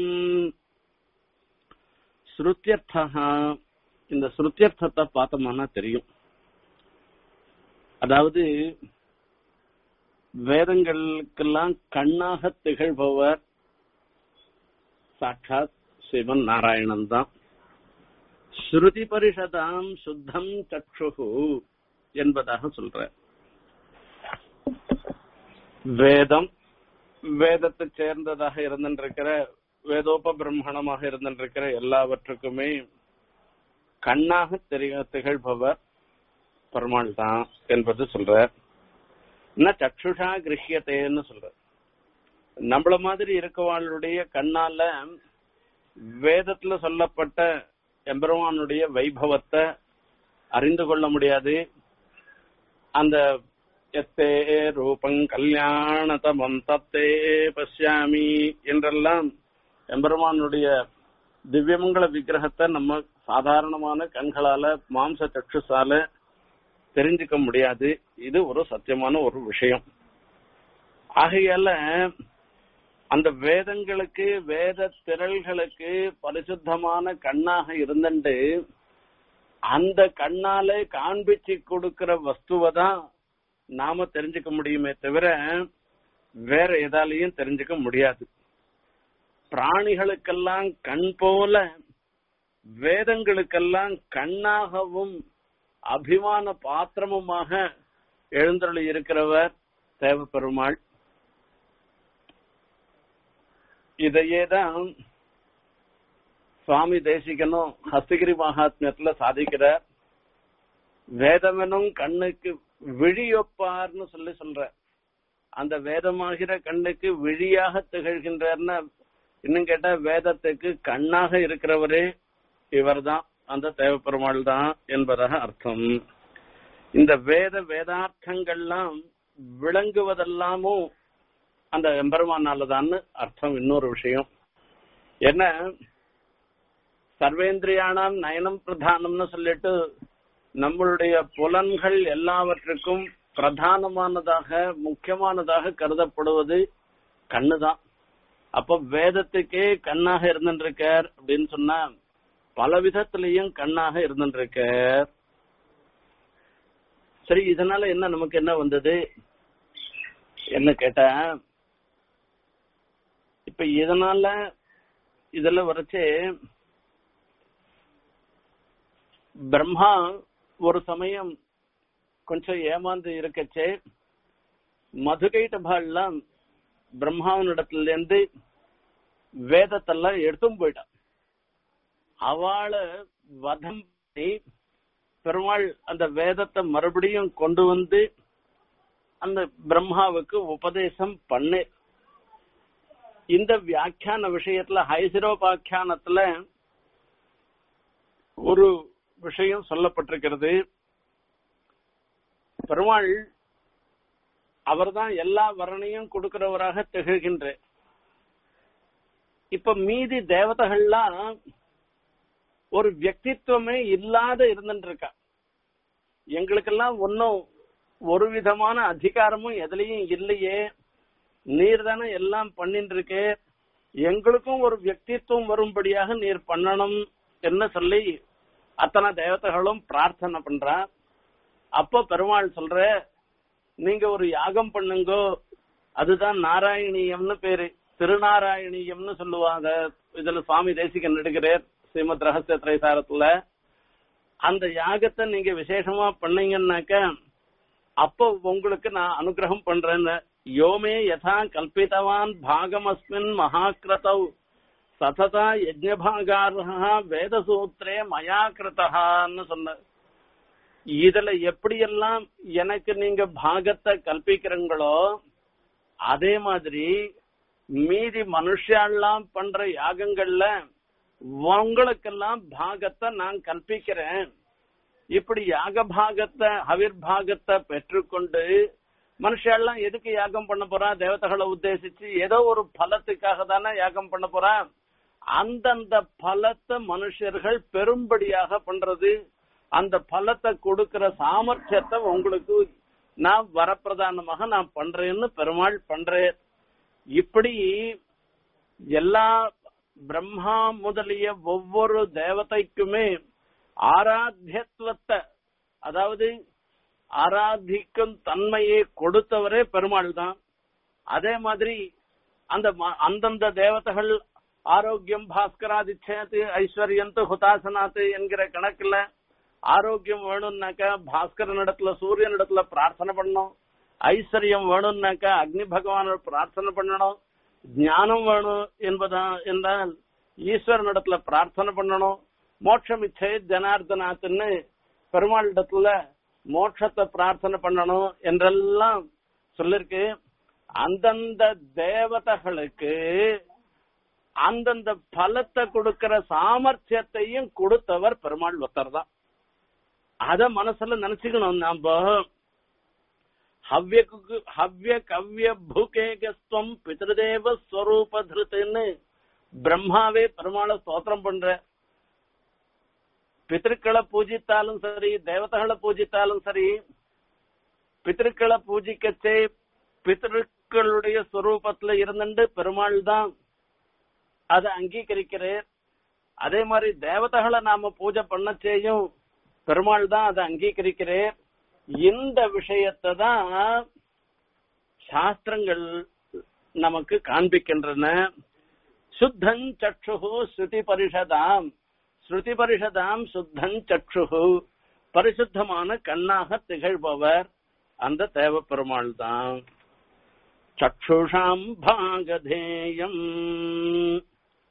ஸ்ருத்தியர்த்தா இந்த ஸ்ருத்தியர்த்தத்தை பார்த்தோம்னா தெரியும் அதாவது வேதங்களுக்கெல்லாம் கண்ணாக திகழ்பவர் சாட்சாத் சிவன் நாராயணன் தான் ஸ்ருதி பரிஷதாம் சுத்தம் சக்ஷு என்பதாக சொல்ற வேதம் வேதத்தை சேர்ந்ததாக இருந்திருக்கிற வேதோப பிரம்மணமாக இருந்திருக்கிற எல்லாவற்றுக்குமே கண்ணாக தெரிய திகழ்பவர் பெருமாள் தான் என்பது சொல்ற என்ன சக்ஷுஷா கிரகியத்தேன்னு சொல்ற நம்மள மாதிரி இருக்கவாளுடைய கண்ணால வேதத்துல சொல்லப்பட்ட எம்பெருமானுடைய வைபவத்தை அறிந்து கொள்ள முடியாது அந்த எத்தே ரூபங் கல்யாணதமம் தத்தே பஷ்யாமி என்றெல்லாம் எம்பெருமானுடைய திவ்யமங்கல விக்கிரகத்தை நம்ம சாதாரணமான கண்களால மாம்ச சக்ஷுசால தெரிஞ்சுக்க முடியாது இது ஒரு சத்தியமான ஒரு விஷயம் ஆகையால அந்த வேதங்களுக்கு வேத திரள்களுக்கு பரிசுத்தமான கண்ணாக இருந்துட்டு அந்த கண்ணாலே காண்பிச்சு கொடுக்கிற வஸ்துவை தான் நாம தெரிஞ்சுக்க முடியுமே தவிர வேற எதாலையும் தெரிஞ்சுக்க முடியாது பிராணிகளுக்கெல்லாம் கண் போல வேதங்களுக்கெல்லாம் கண்ணாகவும் அபிமான பாத்திரமுமாக எழுந்தருளி இருக்கிறவர் தேவப்பெருமாள் இதையேதான் சுவாமி தேசிகனும் ஹஸ்தகிரி மகாத்மியத்துல சாதிக்கிறார் வேதமெனும் கண்ணுக்கு விழியொப்பார்னு சொல்லி சொல்ற அந்த வேதமாகிற கண்ணுக்கு விழியாக திகழ்கின்றார்னா இன்னும் கேட்டா வேதத்துக்கு கண்ணாக இருக்கிறவரே இவர்தான் அந்த தேவப்பெருமாள் தான் என்பதாக அர்த்தம் இந்த வேத வேதார்த்தங்கள்லாம் விளங்குவதெல்லாமும் அந்த எம்பெருமானாலதான்னு அர்த்தம் இன்னொரு விஷயம் என்ன சர்வேந்திரியானாம் நயனம் பிரதானம்னு சொல்லிட்டு நம்மளுடைய புலன்கள் எல்லாவற்றுக்கும் பிரதானமானதாக முக்கியமானதாக கருதப்படுவது கண்ணுதான் அப்ப வேதத்துக்கே கண்ணாக இருந்துருக்கார் அப்படின்னு சொன்னா பல விதத்திலையும் கண்ணாக இருந்துருக்கார் சரி இதனால என்ன நமக்கு என்ன வந்தது என்ன கேட்டா இப்ப இதனால இதுல வரைச்சு பிரம்மா ஒரு சமயம் கொஞ்சம் ஏமாந்து இருக்கச்சே மதுகைட்டபால்லாம் பிரம்மாவனிடத்துல இருந்து வேதத்தெல்லாம் எடுத்தும் போயிட்டான் அவளை வதம் பண்ணி பெருமாள் அந்த வேதத்தை மறுபடியும் கொண்டு வந்து அந்த பிரம்மாவுக்கு உபதேசம் பண்ணு இந்த வியாக்கியான விஷயத்துல ஹைசிரோபாக்கியானத்துல ஒரு விஷயம் சொல்லப்பட்டிருக்கிறது பெருமாள் அவர்தான் எல்லா வர்ணையும் கொடுக்கிறவராக திகழ்கின்ற இப்ப மீதி தேவதைகள்லாம் ஒரு வியக்தித்துவமே இல்லாத இருந்துட்டு இருக்கா எங்களுக்கெல்லாம் ஒன்னும் ஒரு விதமான அதிகாரமும் எதுலயும் இல்லையே நீர் தானே எல்லாம் பண்ணிட்டு இருக்கு எங்களுக்கும் ஒரு வியக்தித்துவம் வரும்படியாக நீர் பண்ணணும் என்ன சொல்லி அத்தனை தேவதைகளும் பிரார்த்தனை பண்றா அப்போ பெருமாள் சொல்ற நீங்க ஒரு யாகம் பண்ணுங்கோ அதுதான் நாராயணியம்னு பேரு திருநாராயணியம்னு சொல்லுவாங்க இதுல சுவாமி தேசிகன் நடிக்கிறார் ஸ்ரீமத் ரகசிய திரைசாரத்துல அந்த யாகத்தை நீங்க விசேஷமா பண்ணீங்கன்னாக்க அப்போ உங்களுக்கு நான் அனுகிரகம் பண்றேன்னு யோமே யதா கல்பித்தவான் பாகமஸ்மின் மகாக்கிரதவ் சததா யஜ்ஞபாகாரா வேதசூத்திரே மயா கிருத்தகான்னு சொன்ன இதுல எப்படியெல்லாம் எனக்கு நீங்க பாகத்தை கல்பிக்கிறீங்களோ அதே மாதிரி மீதி மனுஷெல்லாம் பண்ற யாகங்கள்ல உங்களுக்கெல்லாம் பாகத்தை நான் கல்பிக்கிறேன் இப்படி யாக பாகத்தை ஹவிர் பாகத்தை பெற்றுக்கொண்டு மனுஷெல்லாம் எதுக்கு யாகம் பண்ண போறா தேவதைகளை உத்தேசிச்சு ஏதோ ஒரு பலத்துக்காக தானே யாகம் பண்ண போறா அந்தந்த பலத்தை மனுஷர்கள் பெரும்படியாக பண்றது அந்த பலத்தை கொடுக்கிற சாமர்த்தியத்தை உங்களுக்கு நான் வரப்பிரதானமாக நான் பண்றேன்னு பெருமாள் பண்றேன் இப்படி எல்லா பிரம்மா முதலிய ஒவ்வொரு தேவதைக்குமே ஆராத்தியத்துவத்தை அதாவது ஆராதிக்கும் தன்மையை கொடுத்தவரே பெருமாள் தான் அதே மாதிரி அந்த அந்தந்த தேவதைகள் ஆரோக்கியம் பாஸ்கராதிச்சேத்து ஐஸ்வர்யந்து ஹுதாசனாத்து என்கிற கணக்குல ஆரோக்கியம் வேணும்னாக்கா பாஸ்கரன் இடத்துல சூரியன் இடத்துல பிரார்த்தனை பண்ணணும் ஐஸ்வர்யம் வேணும்னாக்கா அக்னி பகவான பிரார்த்தனை பண்ணணும் ஞானம் வேணும் என்பதா என்றால் ஈஸ்வரன் இடத்துல பிரார்த்தனை பண்ணணும் மோட்சம் இச்சை ஜனார்தனாத்துன்னு பெருமாள் இடத்துல மோட்சத்தை பிரார்த்தனை பண்ணணும் என்றெல்லாம் சொல்லிருக்கு அந்தந்த தேவதைகளுக்கு அந்தந்த பலத்தை கொடுக்கிற சாமர்த்தியத்தையும் கொடுத்தவர் பெருமாள் ஒருத்தர் தான் அத மனசுல நினைச்சுக்கணும் நாம ஹவ்ய ஹவ்ய கவ்ய பூகேகஸ்துவம் பிதிருதேவ ஸ்வரூப திருத்துன்னு பிரம்மாவே பெருமாளை ஸ்தோத்திரம் பண்ற பித்திருக்களை பூஜித்தாலும் சரி தேவதைகளை பூஜித்தாலும் சரி பித்திருக்களை பூஜிக்கச்சே பித்திருக்களுடைய ஸ்வரூபத்துல இருந்துட்டு பெருமாள் தான் அதை அங்கீகரிக்கிறார் அதே மாதிரி தேவதைகளை நாம பூஜை பண்ணச்சேயும் பெருமாள் தான் அதை அங்கீகரிக்கிறார் இந்த விஷயத்தை தான் சாஸ்திரங்கள் நமக்கு காண்பிக்கின்றன சுத்தம் சக்ஷு ஸ்ருதி பரிஷதாம் ஸ்ருதி பரிஷதாம் சுத்தம் சக்ஷு பரிசுத்தமான கண்ணாக திகழ்பவர் அந்த தேவ பெருமாள் தான் சக்ஷுஷாம் பாகதேயம்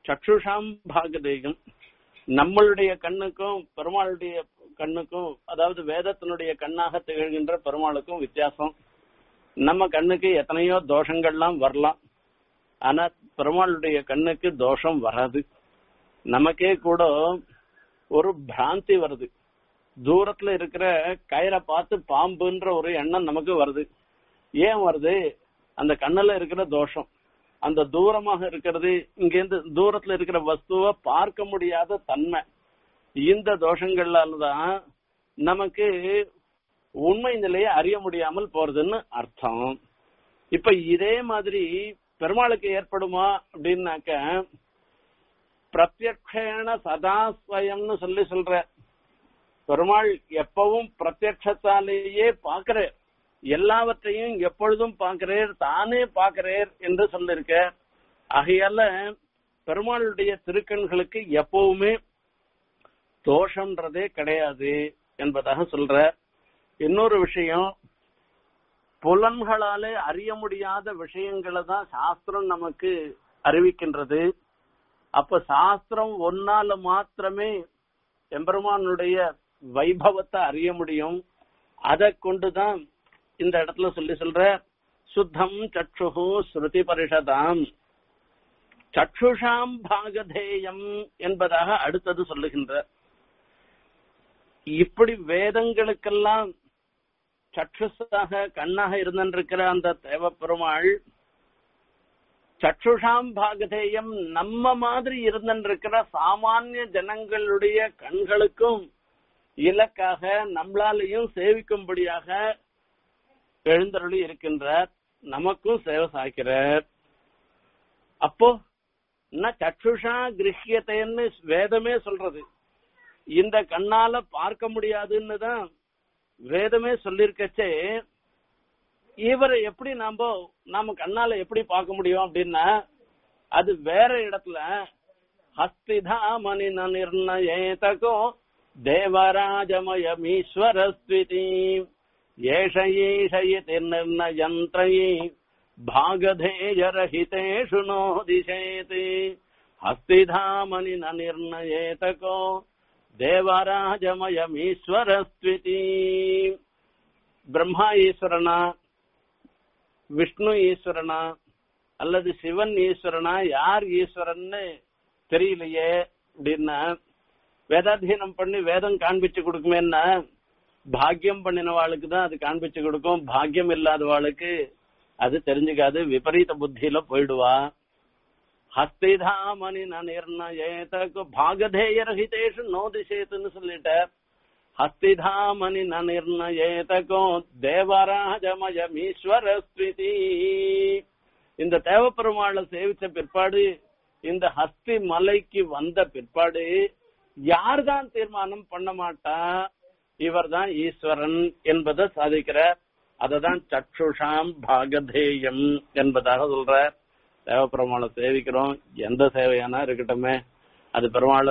சக்ஷுஷாம் பாகதேயம் நம்மளுடைய கண்ணுக்கும் பெருமாளுடைய கண்ணுக்கும் அதாவது வேதத்தினுடைய கண்ணாக திகழ்கின்ற பெருமாளுக்கும் வித்தியாசம் நம்ம கண்ணுக்கு எத்தனையோ தோஷங்கள்லாம் வரலாம் ஆனா பெருமாளுடைய கண்ணுக்கு தோஷம் வராது நமக்கே கூட ஒரு பிராந்தி வருது தூரத்துல இருக்கிற கயிறை பார்த்து பாம்புன்ற ஒரு எண்ணம் நமக்கு வருது ஏன் வருது அந்த கண்ணுல இருக்கிற தோஷம் அந்த தூரமாக இருக்கிறது இங்கேருந்து தூரத்துல இருக்கிற வஸ்துவை பார்க்க முடியாத தன்மை இந்த தோஷங்களால தான் நமக்கு உண்மை நிலையை அறிய முடியாமல் போறதுன்னு அர்த்தம் இப்ப இதே மாதிரி பெருமாளுக்கு ஏற்படுமா அப்படின்னாக்க பிரத்யக்ஷேன சதாஸ்வயம்னு சொல்லி சொல்ற பெருமாள் எப்பவும் பிரத்யக்ஷத்தாலேயே பாக்குற எல்லாவற்றையும் எப்பொழுதும் பார்க்கிறேர் தானே பார்க்கிறேர் என்று சொல்லிருக்க ஆகையால பெருமாளுடைய திருக்கண்களுக்கு எப்பவுமே தோஷம்ன்றதே கிடையாது என்பதாக சொல்ற இன்னொரு விஷயம் புலன்களாலே அறிய முடியாத விஷயங்களை தான் சாஸ்திரம் நமக்கு அறிவிக்கின்றது அப்ப சாஸ்திரம் ஒன்னால மாத்திரமே எம்பெருமானுடைய வைபவத்தை அறிய முடியும் அதை கொண்டுதான் இந்த இடத்துல சொல்லி சொல்ற சுத்தம் சக்ஷு ஸ்ருதி பரிஷதாம் சக்ஷுஷாம் பாகதேயம் என்பதாக அடுத்தது சொல்லுகின்ற இப்படி வேதங்களுக்கெல்லாம் சக்ஷுஸாக கண்ணாக இருந்திருக்கிற அந்த தேவப்பெருமாள் சக்ஷுஷாம் பாகதேயம் நம்ம மாதிரி இருந்திருக்கிற சாமானிய ஜனங்களுடைய கண்களுக்கும் இலக்காக நம்மளாலையும் சேவிக்கும்படியாக எழுந்தருளி இருக்கின்றார் நமக்கும் சேவை சாய்க்கிறார் அப்போ என்ன சக்ஷுஷா கிரகியத்தைன்னு வேதமே சொல்றது இந்த கண்ணால பார்க்க முடியாதுன்னு தான் வேதமே சொல்லிருக்கச்சே இவரை எப்படி நாம நாம கண்ணால எப்படி பார்க்க முடியும் அப்படின்னா அது வேற இடத்துல ஹஸ்திதாமணி நிர்ணயேதகோ தேவராஜமயமீஸ்வரஸ்விதி ஏஷ ஈஷ இதி நிர்ணயந்திரயி भागधेयरहितेषु नो दिशेति हस्तिधामनि न निर्णयेतको தேவராஜமயமீஸ்வரஸ்துதி பிரம்மா ஈஸ்வரனா விஷ்ணு ஈஸ்வரனா அல்லது சிவன் ஈஸ்வரனா யார் ஈஸ்வரன்னு தெரியலையே அப்படின்னா வேதாதீனம் பண்ணி வேதம் காண்பிச்சு கொடுக்குமேன்னா பாக்கியம் பண்ணினவாளுக்கு தான் அது காண்பிச்சு கொடுக்கும் பாக்கியம் இல்லாதவாளுக்கு அது தெரிஞ்சுக்காது விபரீத புத்தியில போயிடுவா ஹஸ்திதாமணி நிர்ணயேதக்கு பாகதேயரஹிதேஷு நோதிசேத்துன்னு சொல்லிட்டார் ஹஸ்திதாமணி நிர்ணயேதகோ தேவராஜமயமீஸ்வரஸ்துதி இந்த தேவப்பெருமாளை சேவிச்ச பிற்பாடு இந்த ஹஸ்தி மலைக்கு வந்த பிற்பாடு யார்தான் தீர்மானம் பண்ண மாட்டா இவர்தான் ஈஸ்வரன் என்பதை சாதிக்கிறார் அததான் சக்ஷுஷாம் பாகதேயம் என்பதாக சொல்ற தேவப்பெருமாளை சேவிக்கிறோம் எந்த சேவையானா இருக்கட்டுமே அது பெருமாளை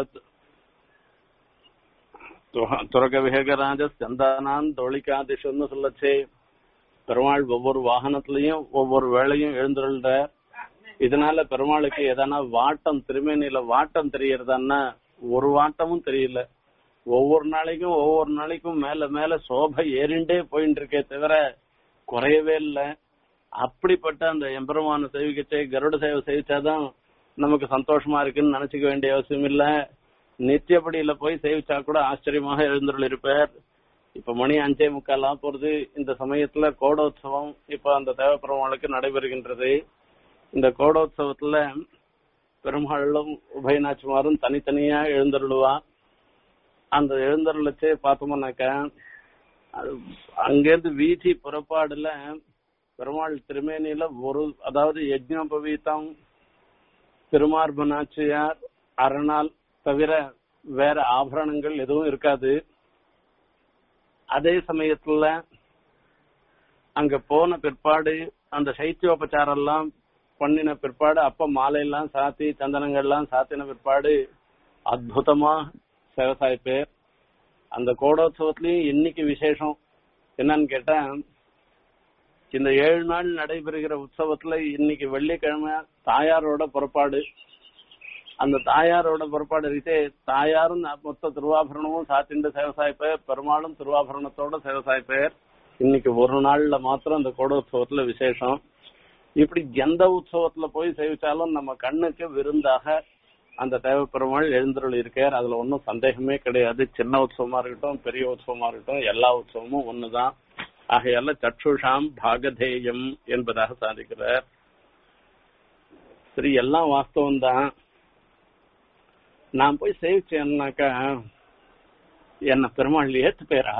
துறக்க விவேகராஜ சந்தானான் தொழிக்காதிஷன்னு சொல்லச்சே பெருமாள் ஒவ்வொரு வாகனத்திலையும் ஒவ்வொரு வேளையும் எழுந்துள்ள இதனால பெருமாளுக்கு எதனா வாட்டம் திருமேனியில வாட்டம் தெரியறதான்னா ஒரு வாட்டமும் தெரியல ஒவ்வொரு நாளைக்கும் ஒவ்வொரு நாளைக்கும் மேல மேல சோபை ஏறிண்டே போயிட்டு இருக்கே தவிர குறையவே இல்லை அப்படிப்பட்ட அந்த எம்பெருமான சேவிக்கச்சே கருட சேவை சேவிச்சாதான் நமக்கு சந்தோஷமா இருக்குன்னு நினைச்சுக்க வேண்டிய அவசியம் இல்ல நித்தியப்படியில போய் சேவிச்சா கூட ஆச்சரியமாக எழுந்துள்ள இருப்பார் இப்ப மணி அஞ்சே முக்காலாம் போறது இந்த சமயத்துல கோடோத்சவம் இப்ப அந்த தேவப்பெருமாளுக்கு நடைபெறுகின்றது இந்த கோடோத்சவத்துல பெருமாளும் உபயநாச்சிமாரும் தனித்தனியா எழுந்தருளுவா அந்த எழுந்தருளச்சே பார்த்தோம்னாக்கா அங்கேருந்து வீதி புறப்பாடுல பெருமாள் திருமேனியில ஒரு அதாவது யஜ்னோபவீதம் திருமார்பனாச்சியார் அரணால் தவிர வேற ஆபரணங்கள் எதுவும் இருக்காது அதே சமயத்துல அங்க போன பிற்பாடு அந்த சைத்தியோபச்சாரம் எல்லாம் பண்ணின பிற்பாடு அப்ப மாலையெல்லாம் சாத்தி சந்தனங்கள்லாம் சாத்தின பிற்பாடு அற்புதமா விவசாய பேர் அந்த கோடோத்சவத்திலயும் இன்னைக்கு விசேஷம் என்னன்னு கேட்டா இந்த ஏழு நாள் நடைபெறுகிற உற்சவத்துல இன்னைக்கு வெள்ளிக்கிழமை தாயாரோட புறப்பாடு அந்த தாயாரோட புறப்பாடு இருக்கு தாயாரும் நா- மொத்த திருவாபரணமும் சாத்திண்டு சேவசாய்ப்பேர் பெருமாளும் திருவாபரணத்தோட சேவசாய்ப்பேர் இன்னைக்கு ஒரு நாள்ல மாத்திரம் அந்த கோட உற்சவத்துல விசேஷம் இப்படி எந்த உற்சவத்துல போய் சேவிச்சாலும் நம்ம கண்ணுக்கு விருந்தாக அந்த தேவ பெருமாள் எழுந்தருள் இருக்கார் அதுல ஒன்றும் சந்தேகமே கிடையாது சின்ன உற்சவமா இருக்கட்டும் பெரிய உற்சவமா இருக்கட்டும் எல்லா உற்சவமும் ஒண்ணுதான் ஆகையால சற்றுஷாம் பாகதேயம் என்பதாக சாதிக்கிறார் சரி எல்லாம் வாஸ்தவம் தான் நான் போய் சேவிச்சேன்னாக்கா என்ன பெருமாள் ஏத்து பேரா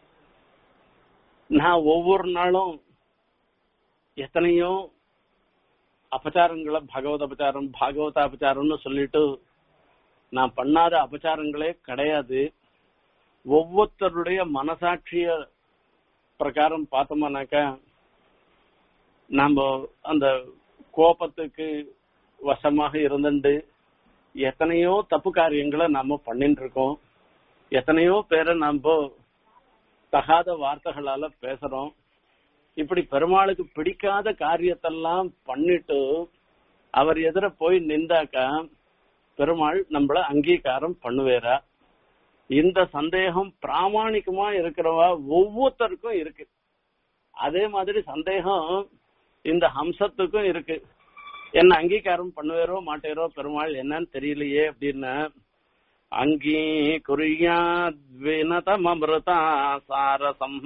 நான் ஒவ்வொரு நாளும் எத்தனையோ அபச்சாரங்களை பகவத் அபச்சாரம் பாகவத அபச்சாரம்னு சொல்லிட்டு நான் பண்ணாத அபச்சாரங்களே கிடையாது ஒவ்வொருத்தருடைய மனசாட்சிய பிரகாரம் பார்த்தோம்னாக்கா நாம அந்த கோபத்துக்கு வசமாக இருந்துட்டு எத்தனையோ தப்பு காரியங்களை நாம பண்ணிட்டு இருக்கோம் எத்தனையோ பேரை நாம தகாத வார்த்தைகளால பேசுறோம் இப்படி பெருமாளுக்கு பிடிக்காத காரியத்தெல்லாம் பண்ணிட்டு அவர் எதிர போய் நின்றாக்கா பெருமாள் நம்மள அங்கீகாரம் பண்ணுவேரா இந்த சந்தேகம் பிராமாணிகமா இருக்கிறவா ஒவ்வொருத்தருக்கும் இருக்கு அதே மாதிரி சந்தேகம் இந்த ஹம்சத்துக்கும் இருக்கு என்ன அங்கீகாரம் பண்ணுவேரோ மாட்டேரோ பெருமாள் என்னன்னு தெரியலையே அப்படின்னு அங்கீகுரியாத்வினதமமிருதா சார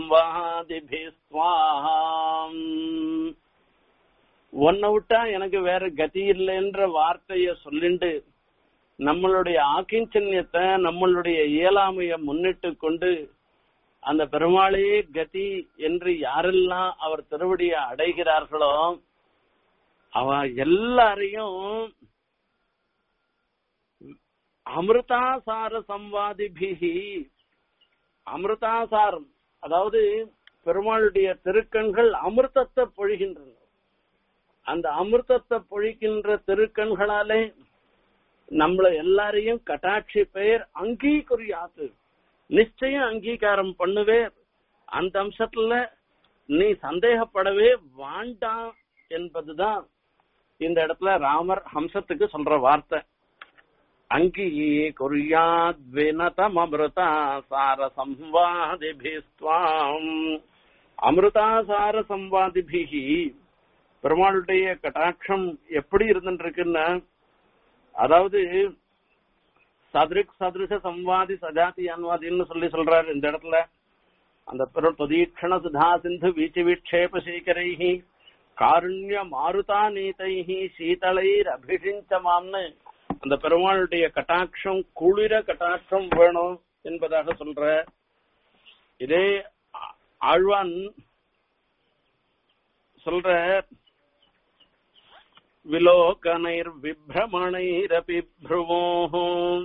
சம்வாதிபிஸ்வாம் உன்னை விட்டா எனக்கு வேற கதி இல்லைன்ற வார்த்தைய சொல்லிண்டு நம்மளுடைய ஆக்கிஞ்சன்யத்தை நம்மளுடைய இயலாமைய முன்னிட்டு கொண்டு அந்த பெருமாளையே கதி என்று யாரெல்லாம் அவர் திருவடியை அடைகிறார்களோ அவ எல்லாரையும் அமிர்தாசார சம்வாதிபிகி அமிர்தாசாரம் அதாவது பெருமாளுடைய திருக்கண்கள் அமிர்தத்தை பொழிகின்றன அந்த அமிர்தத்தை பொழிக்கின்ற திருக்கண்களாலே நம்மள எல்லாரையும் கட்டாட்சி பெயர் அங்கீகரியாது நிச்சயம் அங்கீகாரம் பண்ணுவேர் அந்த அம்சத்துல நீ சந்தேகப்படவே வேண்டாம் என்பதுதான் இந்த இடத்துல ராமர் ஹம்சத்துக்கு சொல்ற வார்த்தை அங்கீகுரியாத் வினதம் அமிர்தா சார சம்வாதிபிஸ்வாம் அமிர்தாசார சம்வாதிபிகி பெருமாளுடைய கட்டாட்சம் எப்படி இருந்துட்டு இருக்குன்னா அதாவது சதுரிக் சதுருஷ சம்வாதி சஜாதி அன்வாதின்னு சொல்லி சொல்றாரு இந்த இடத்துல அந்த பெரு தொதீக்ஷண சுதா சிந்து வீச்சு விக்ஷேப சீக்கரைஹி காருண்ய மாருதா நீதைஹி சீதளைர் அபிஷிஞ்சமாம்னு அந்த பெருமாளுடைய கட்டாட்சம் குளிர கட்டாட்சம் வேணும் என்பதாக சொல்ற இதே ஆ- ஆழ்வான் சொல்ற விலோகனைர்விப்ரமணைரபி ப்ருவோः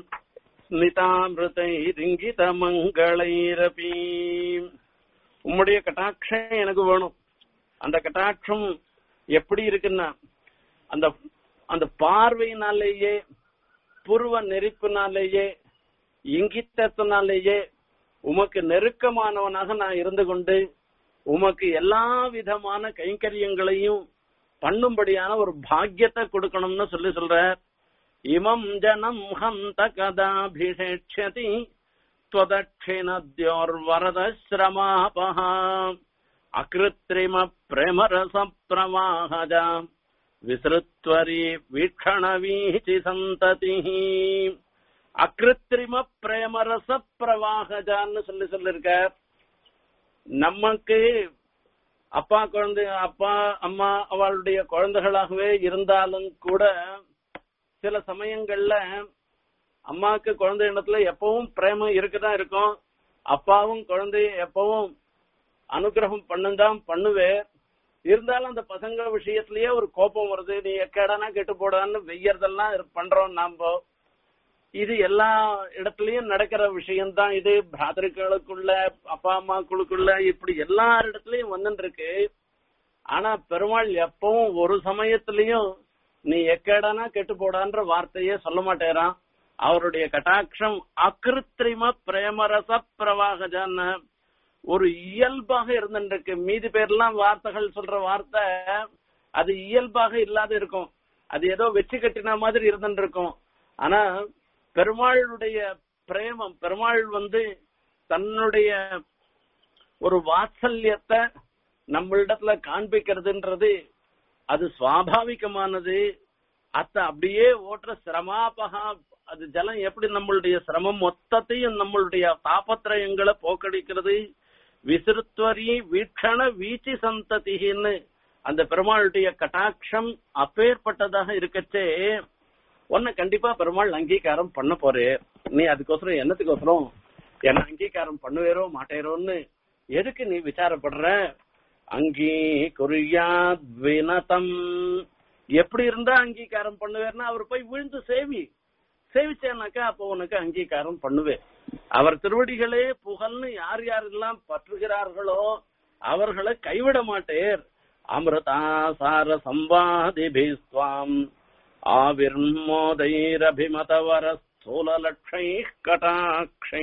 ஸ்மிதாமிருதைரிங்கிதமங்களைரபி உம்முடைய கட்டாட்சம் எனக்கு வேணும் அந்த கட்டாட்சம் எப்படி இருக்குன்னா அந்த அந்த பார்வையினாலேயே புருவ நெருப்பினாலேயே இங்கித்தத்தினாலேயே உமக்கு நெருக்கமானவனாக நான் இருந்து கொண்டு உமக்கு எல்லா விதமான கைங்கரியங்களையும் பண்ணும்படியான ஒரு பாக்கியத்தை கொடுக்கணும்னு சொல்லி சொல்ற இமம் ஜனம் ஹந்த கதாபிஷேட்சதி त्वदक्षिणद्योर्वरदश्रमापः अकृत्रिमप्रेमरसप्रवाहजा विसृत्वरी வீட்சணவீச்சி சந்ததிः அகிருத்திரிம பிரேமரச பிரவாகஜான்னு சொல்லி சொல்லிருக்க நமக்கு அப்பா குழந்தை அப்பா அம்மா அவளுடைய குழந்தைகளாகவே இருந்தாலும் கூட சில சமயங்கள்ல அம்மாவுக்கு குழந்தை இடத்துல எப்பவும் பிரேமம் இருக்குதான் இருக்கும் அப்பாவும் குழந்தைய எப்பவும் அனுகிரகம் பண்ணுதான் பண்ணுவேன் இருந்தாலும் அந்த பசங்க விஷயத்திலேயே ஒரு கோபம் வருது நீ எக்கடனா கெட்டு போடான்னு வெய்யறதெல்லாம் இரு- பண்றோம் நாம இது எல்லா இடத்துலயும் நடக்கிற விஷயம்தான் இது பிராதர்களுக்குள்ள அப்பா அம்மாக்களுக்குள்ள இப்படி எல்லார் இடத்துலயும் வந்துட்டு இருக்கு ஆனா பெருமாள் எப்பவும் ஒரு சமயத்திலயும் நீ எக்கடனா கெட்டு போடான்ற வார்த்தையே சொல்ல மாட்டேறான் அவருடைய கட்டாட்சம் அகிருத்திரிம பிரேமரச பிரவாகஜான்னு ஒரு இயல்பாக இருந்துருக்கு மீதி பேர்லாம் வார்த்தைகள் சொல்ற வார்த்தை அது இயல்பாக இல்லாத இருக்கும் அது ஏதோ வச்சு கட்டின மாதிரி இருந்துட்டு இருக்கும் ஆனா பெருமாளுடைய பிரேமம் பெருமாள் வந்து தன்னுடைய ஒரு வாத்சல்யத்தை நம்மளிடத்துல காண்பிக்கிறதுன்றது அது சுவாபாவிகமானது அத்த அப்படியே ஓட்டுற சிரமாபகா அது ஜலம் எப்படி நம்மளுடைய சிரமம் மொத்தத்தையும் நம்மளுடைய தாபத்திரயங்களை போக்கடிக்கிறது விசிறுத்வரி வீக்ஷண வீச்சி சந்ததின்னு அந்த பெருமாளுடைய கட்டாட்சம் அப்பேற்பட்டதாக இருக்கச்சே உன்னை கண்டிப்பா பெருமாள் அங்கீகாரம் பண்ண போறே நீ அதுக்கோசரம் என்னத்துக்கோசரம் என்ன அங்கீகாரம் பண்ணுவேரோ மாட்டேரோன்னு எதுக்கு நீ விசாரப்படுற அங்கீ குறியாத் வினதம் எப்படி இருந்தா அங்கீகாரம் பண்ணுவேர்னா அவர் போய் விழுந்து சேவி சேவிச்சேனாக்கா அப்போ உனக்கு அங்கீகாரம் பண்ணுவேன் அவர் திருவடிகளே புகழ்னு யார் யாரெல்லாம் பற்றுகிறார்களோ அவர்களை கைவிட மாட்டேர் அமிர்தாசார சம்பாதிபிஸ்வாம் ஆவிர்மோதைரபிமதவர ஸ்தூலலட்சை கட்டாட்சை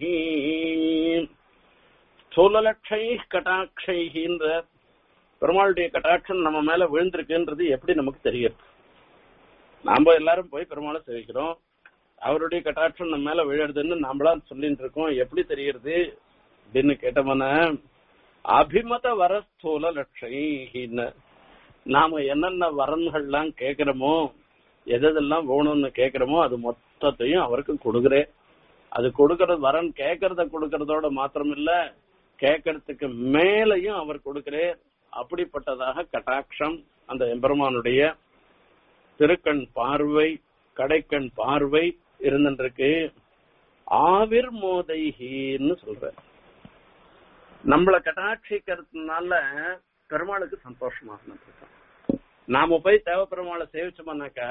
ஸ்தூலலட்சை கட்டாட்சைன்ற பெருமாளுடைய கட்டாட்சம் நம்ம மேல விழுந்திருக்குன்றது எப்படி நமக்கு தெரியும் நாம எல்லாரும் போய் பெருமாளை சேவிக்கிறோம் அவருடைய கட்டாட்சம் நம்ம மேல விழுறதுன்னு நம்மளா சொல்லிட்டு இருக்கோம் எப்படி தெரியறது அப்படின்னு கேட்டவன அபிமத வர ஸ்தூல லட்சைன்னு நாம என்னென்ன வரன்கள்லாம் கேக்குறோமோ எதெல்லாம் வேணும்னு கேக்குறோமோ அது மொத்தத்தையும் அவருக்கு கொடுக்குறேன் அது கொடுக்கறது வரன் கேட்கறத கொடுக்கறதோட மாத்திரம் இல்ல கேட்கறதுக்கு மேலையும் அவர் கொடுக்கிறேன் அப்படிப்பட்டதாக கட்டாட்சம் அந்த எம்பெருமானுடைய திருக்கண் பார்வை கடைக்கண் பார்வை இருந்துருக்கு ஆவிர் மோதைகின்னு சொல்ற நம்மள கட்டாட்சிக்கிறதுனால பெருமாளுக்கு சந்தோஷமா இருந்துருக்கு நாம போய் தேவ பெருமாளை சேவிச்சோம்னாக்கா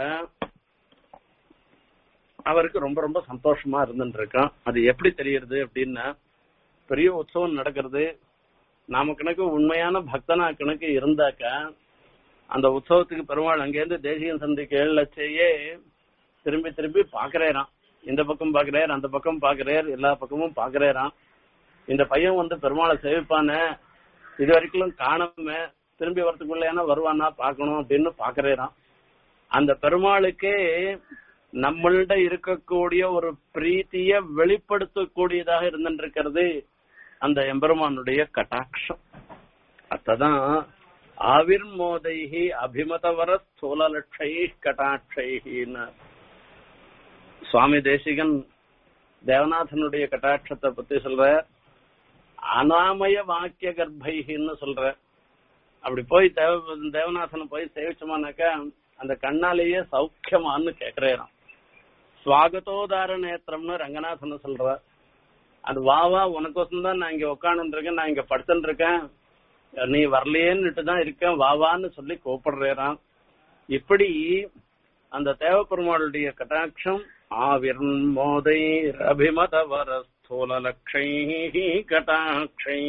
அவருக்கு ரொம்ப ரொம்ப சந்தோஷமா இருந்துட்டு இருக்கான் அது எப்படி தெரியுது அப்படின்னா பெரிய உற்சவம் நடக்கிறது நாம கணக்கு உண்மையான பக்தனா கணக்கு இருந்தாக்கா அந்த உற்சவத்துக்கு பெருமாள் அங்கேருந்து தேசியம் சந்திக்கு ஏழச்சேயே திரும்பி திரும்பி பாக்குறேராம் இந்த பக்கம் பாக்குறார் அந்த பக்கம் பாக்குறார் எல்லா பக்கமும் பாக்குறேராம் இந்த பையன் வந்து பெருமாளை சேவிப்பானே இது வரைக்கும் காணாம திரும்பி வரத்துக்குள்ள வருவானா பாக்கணும் அப்படின்னு பாக்குறேராம் அந்த பெருமாளுக்கே நம்மள்ட இருக்கக்கூடிய ஒரு பிரீத்திய வெளிப்படுத்தக்கூடியதாக இருந்துருக்கிறது அந்த எம்பெருமானுடைய கட்டாட்சம் அத்ததான் ஆவிர்மோதைகி அபிமதவர ஸ்தூலலட்சை கட்டாட்சைன்னு சுவாமி தேசிகன் தேவநாதனுடைய கட்டாட்சத்தை பத்தி சொல்ற அனாமய வாக்கிய கர்ப்பைகின்னு சொல்ற அப்படி போய் தேவ தேவநாதனை போய் சேவிச்சோமானாக்கா அந்த கண்ணாலேயே சௌக்கியமான்னு கேக்குறேன் சுவாகத்தோதார நேத்திரம்னு ரங்கநாதன் சொல்ற அது வா வா உனக்கோசம் தான் நான் இங்க உட்காந்து இருக்கேன் நான் இங்க படுத்துட்டு இருக்கேன் நீ வரலையேன்னுட்டு தான் இருக்கேன் வா வான்னு சொல்லி கூப்பிடுறேறான் இப்படி அந்த தேவப்பெருமாளுடைய கட்டாட்சம் ஆவிர்மோதை அபிமதவர ஸ்தூலலட்சை கட்டாட்சை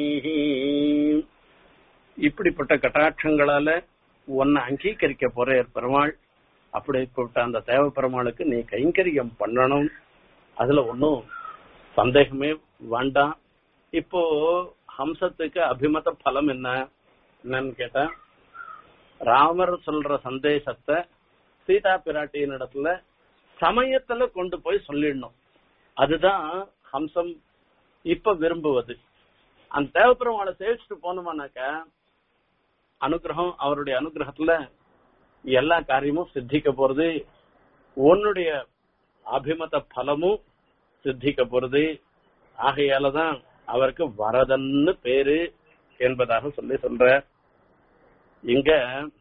இப்படிப்பட்ட கட்டாட்சங்களால உன்னை அங்கீகரிக்க போறேர் பெருமாள் அப்படிப்பட்ட அந்த தேவ பெருமாளுக்கு நீ கைங்கரியம் பண்ணணும் அதுல ஒன்னும் சந்தேகமே வேண்டாம் இப்போ ஹம்சத்துக்கு அபிமத பலம் என்ன என்னன்னு கேட்டா ராமர் சொல்ற சந்தேசத்தை சீதா பிராட்டியின் இடத்துல சமயத்துல கொண்டு போய் சொல்லிடணும் அதுதான் ஹம்சம் இப்ப விரும்புவது அந்த தேவபெருமாளை சேவிச்சுட்டு போனோமானாக்கா அனுகிரகம் அவருடைய அனுகிரகத்துல எல்லா காரியமும் சித்திக்க போறது உன்னுடைய அபிமத பலமும் சித்திக்க போறது ஆகையாலதான் அவருக்கு வரதன்னு பேரு என்பதாக சொல்லி சொல்ற இங்க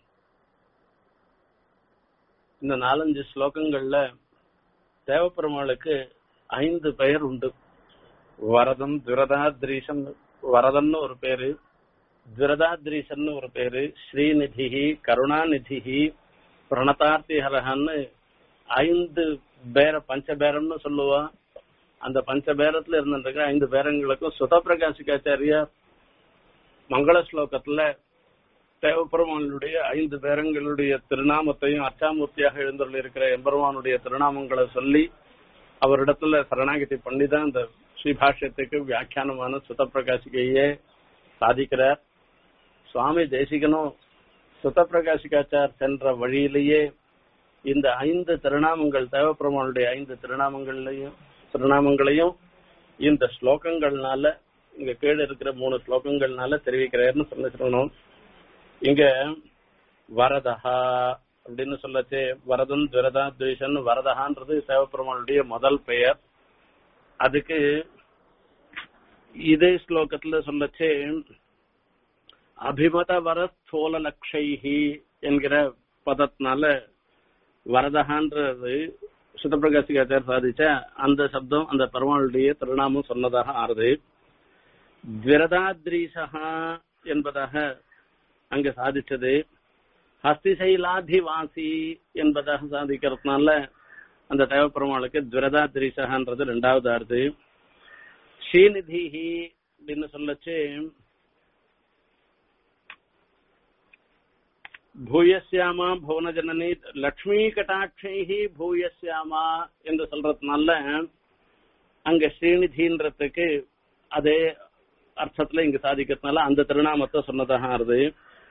இந்த நாலஞ்சு ஸ்லோகங்கள்ல தேவப்பெருமாளுக்கு ஐந்து பெயர் உண்டு வரதம் துரதாத்ரீசம் வரதன்னு ஒரு பேரு துரதாத்ரீசன்னு ஒரு பேரு ஸ்ரீநிதிஹி கருணாநிதிஹி பிரணதார்த்திஹரஹன்னு ஐந்து பேர பஞ்சபேரம்னு சொல்லுவா அந்த பஞ்சபேரத்துல இருந்துருக்க ஐந்து பேரங்களுக்கும் சுத பிரகாசிகாச்சாரியார் மங்கள ஸ்லோகத்துல தேவபெருமானுடைய ஐந்து பேரங்களுடைய திருநாமத்தையும் அச்சாமூர்த்தியாக எழுந்துள்ள இருக்கிற எம்பெருமானுடைய திருநாமங்களை சொல்லி அவரிடத்துல சரணாகதி பண்ணி தான் இந்த ஸ்ரீபாஷ்யத்துக்கு வியாக்கியானமான சுத பிரகாசிகையே சாதிக்கிறார் சுவாமி தேசிகனும் சுத பிரகாசிகாச்சார் சென்ற வழியிலேயே இந்த ஐந்து திருநாமங்கள் தேவப்பெருமானுடைய ஐந்து திருநாமங்கள்லையும் திருநாமங்களையும் இந்த ஸ்லோகங்கள்னால இங்க கீழே இருக்கிற மூணு ஸ்லோகங்கள்னால தெரிவிக்கிறாருன்னு சொல்லிக்கிறோம் இங்க வரதஹா அப்படின்னு சொல்லச்சு வரதன் துரதா துவேஷன் வரதஹான்றது தேவப்பெருமானுடைய முதல் பெயர் அதுக்கு இதே ஸ்லோகத்துல சொல்லச்சு அபிமத வரஸ்தோல லக்ஷைஹி என்கிற பதத்தினால வரதகான்றது சுத்தப்பிரகாசிகாச்சார் சாதிச்ச அந்த சப்தம் அந்த பெருமாளுடைய திருநாமம் சொன்னதாக ஆறுது விரதாத்ரீசகா என்பதாக அங்க சாதிச்சது ஹஸ்திசைலாதிவாசி என்பதாக சாதிக்கிறதுனால அந்த தேவப்பெருமாளுக்கு துரதாத்ரீசகான்றது ரெண்டாவது ஆறுது ஸ்ரீநிதிஹி அப்படின்னு சொல்லச்சு பூயஸ்யாமா புவனஜனனி லக்ஷ்மி கட்டாட்சைஹி பூயஸ்யாமா என்று சொல்றதுனால அங்க ஸ்ரீநிதின்றதுக்கு அதே அர்த்தத்துல இங்க சாதிக்கிறதுனால அந்த திருநாமத்தை சொன்னதாக ஆறுது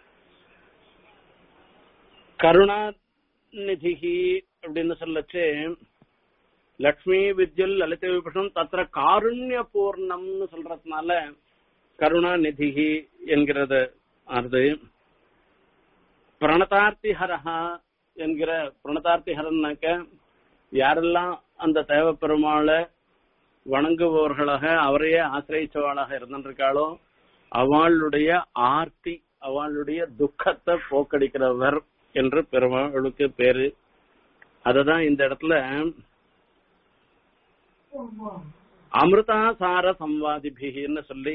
கருணா நிதிஹி அப்படின்னு சொல்லச்சு லக்ஷ்மி வித்யுல் லலித விபூஷணம் தத்திர காருண்ய பூர்ணம்னு சொல்றதுனால கருணா நிதிஹி என்கிறது ஆறுது பிரணதார்த்திஹரஹா என்கிற பிரணதார்த்திஹரன்னாக்க யாரெல்லாம் அந்த தேவப்பெருமாளை வணங்குபவர்களாக அவரையே ஆசிரியச்சவாளாக இருந்திருக்காளோ அவளுடைய ஆர்த்தி அவளுடைய துக்கத்தை போக்கடிக்கிறவர் என்று பெருமாளுக்கு பேரு அததான் இந்த இடத்துல அமிர்தாசார சம்வாதிபிகின்னு சொல்லி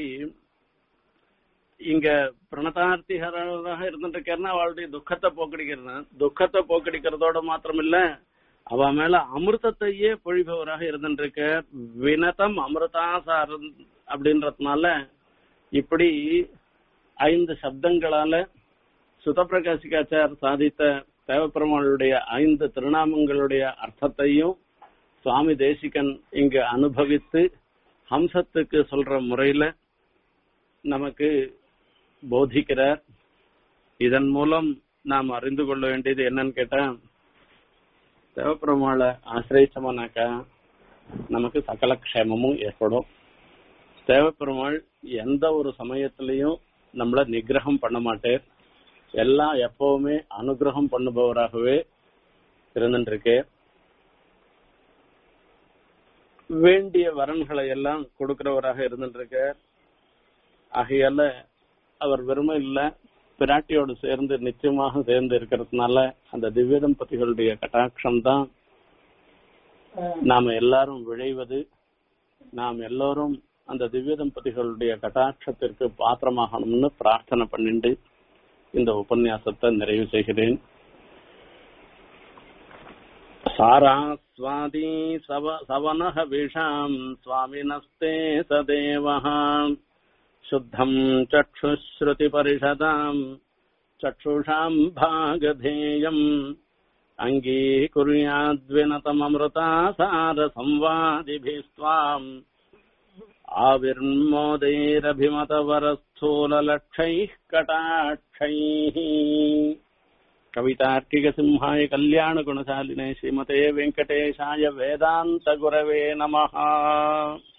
இங்க பிரணதார்த்திகராக இருந்துட்டு இருக்காருன்னா அவளுடைய துக்கத்தை போக்கடிக்கிறது துக்கத்தை போக்கடிக்கிறதோட மாத்திரம் இல்ல அவ மேல அமிர்தத்தையே பொழிபவராக இருந்துருக்க வினதம் அமிர்தாசாரம் அப்படின்றதுனால இப்படி ஐந்து சப்தங்களால சுதப்பிரகாசிகாச்சார் சாதித்த தேவப்பெருமாளுடைய ஐந்து திருநாமங்களுடைய அர்த்தத்தையும் சுவாமி தேசிகன் இங்கு அனுபவித்து ஹம்சத்துக்கு சொல்ற முறையில நமக்கு போதிக்கிறார் இதன் மூலம் நாம் அறிந்து கொள்ள வேண்டியது என்னன்னு கேட்டா தேவப்பெருமாளை ஆசிரியச்சோம்னாக்கா நமக்கு சகல க்ஷேமமும் ஏற்படும் தேவப்பெருமாள் எந்த ஒரு சமயத்திலையும் நம்மள நிகிரகம் பண்ண மாட்டேர் எல்லாம் எப்பவுமே அனுகிரகம் பண்ணுபவராகவே இருந்துருக்கு வேண்டிய வரன்களை எல்லாம் கொடுக்கிறவராக இருந்துருக்க ஆகையால அவர் வெறுமை இல்ல பிராட்டியோடு சேர்ந்து நிச்சயமாக சேர்ந்து இருக்கிறதுனால அந்த திவ்ய தம்பதிகளுடைய கட்டாட்சம் தான் நாம எல்லாரும் விழைவது நாம் எல்லோரும் அந்த திவ்ய தம்பதிகளுடைய கட்டாட்சத்திற்கு பாத்திரமாகணும்னு பிரார்த்தனை பண்ணிட்டு இந்த உபன்யாசத்தை நிறைவு செய்கிறேன் सारास्वादी सव सवनः विषाम् स्वामिनस्ते सदेवः शुद्धम् चक्षुश्रुतिपरिषदाम् चक्षुषाम् भागधेयम् अङ्गीकुर्याद्विनतममृतासारसंवादिभिस्त्वाम् आविर्मोदैरभिमतवरस्थूललक्षैः कटाक्षैः कवितार्किकसिंहाय कल्याणगुणशालिने श्रीमते वेङ्कटेशाय वेदान्तगुरवे नमः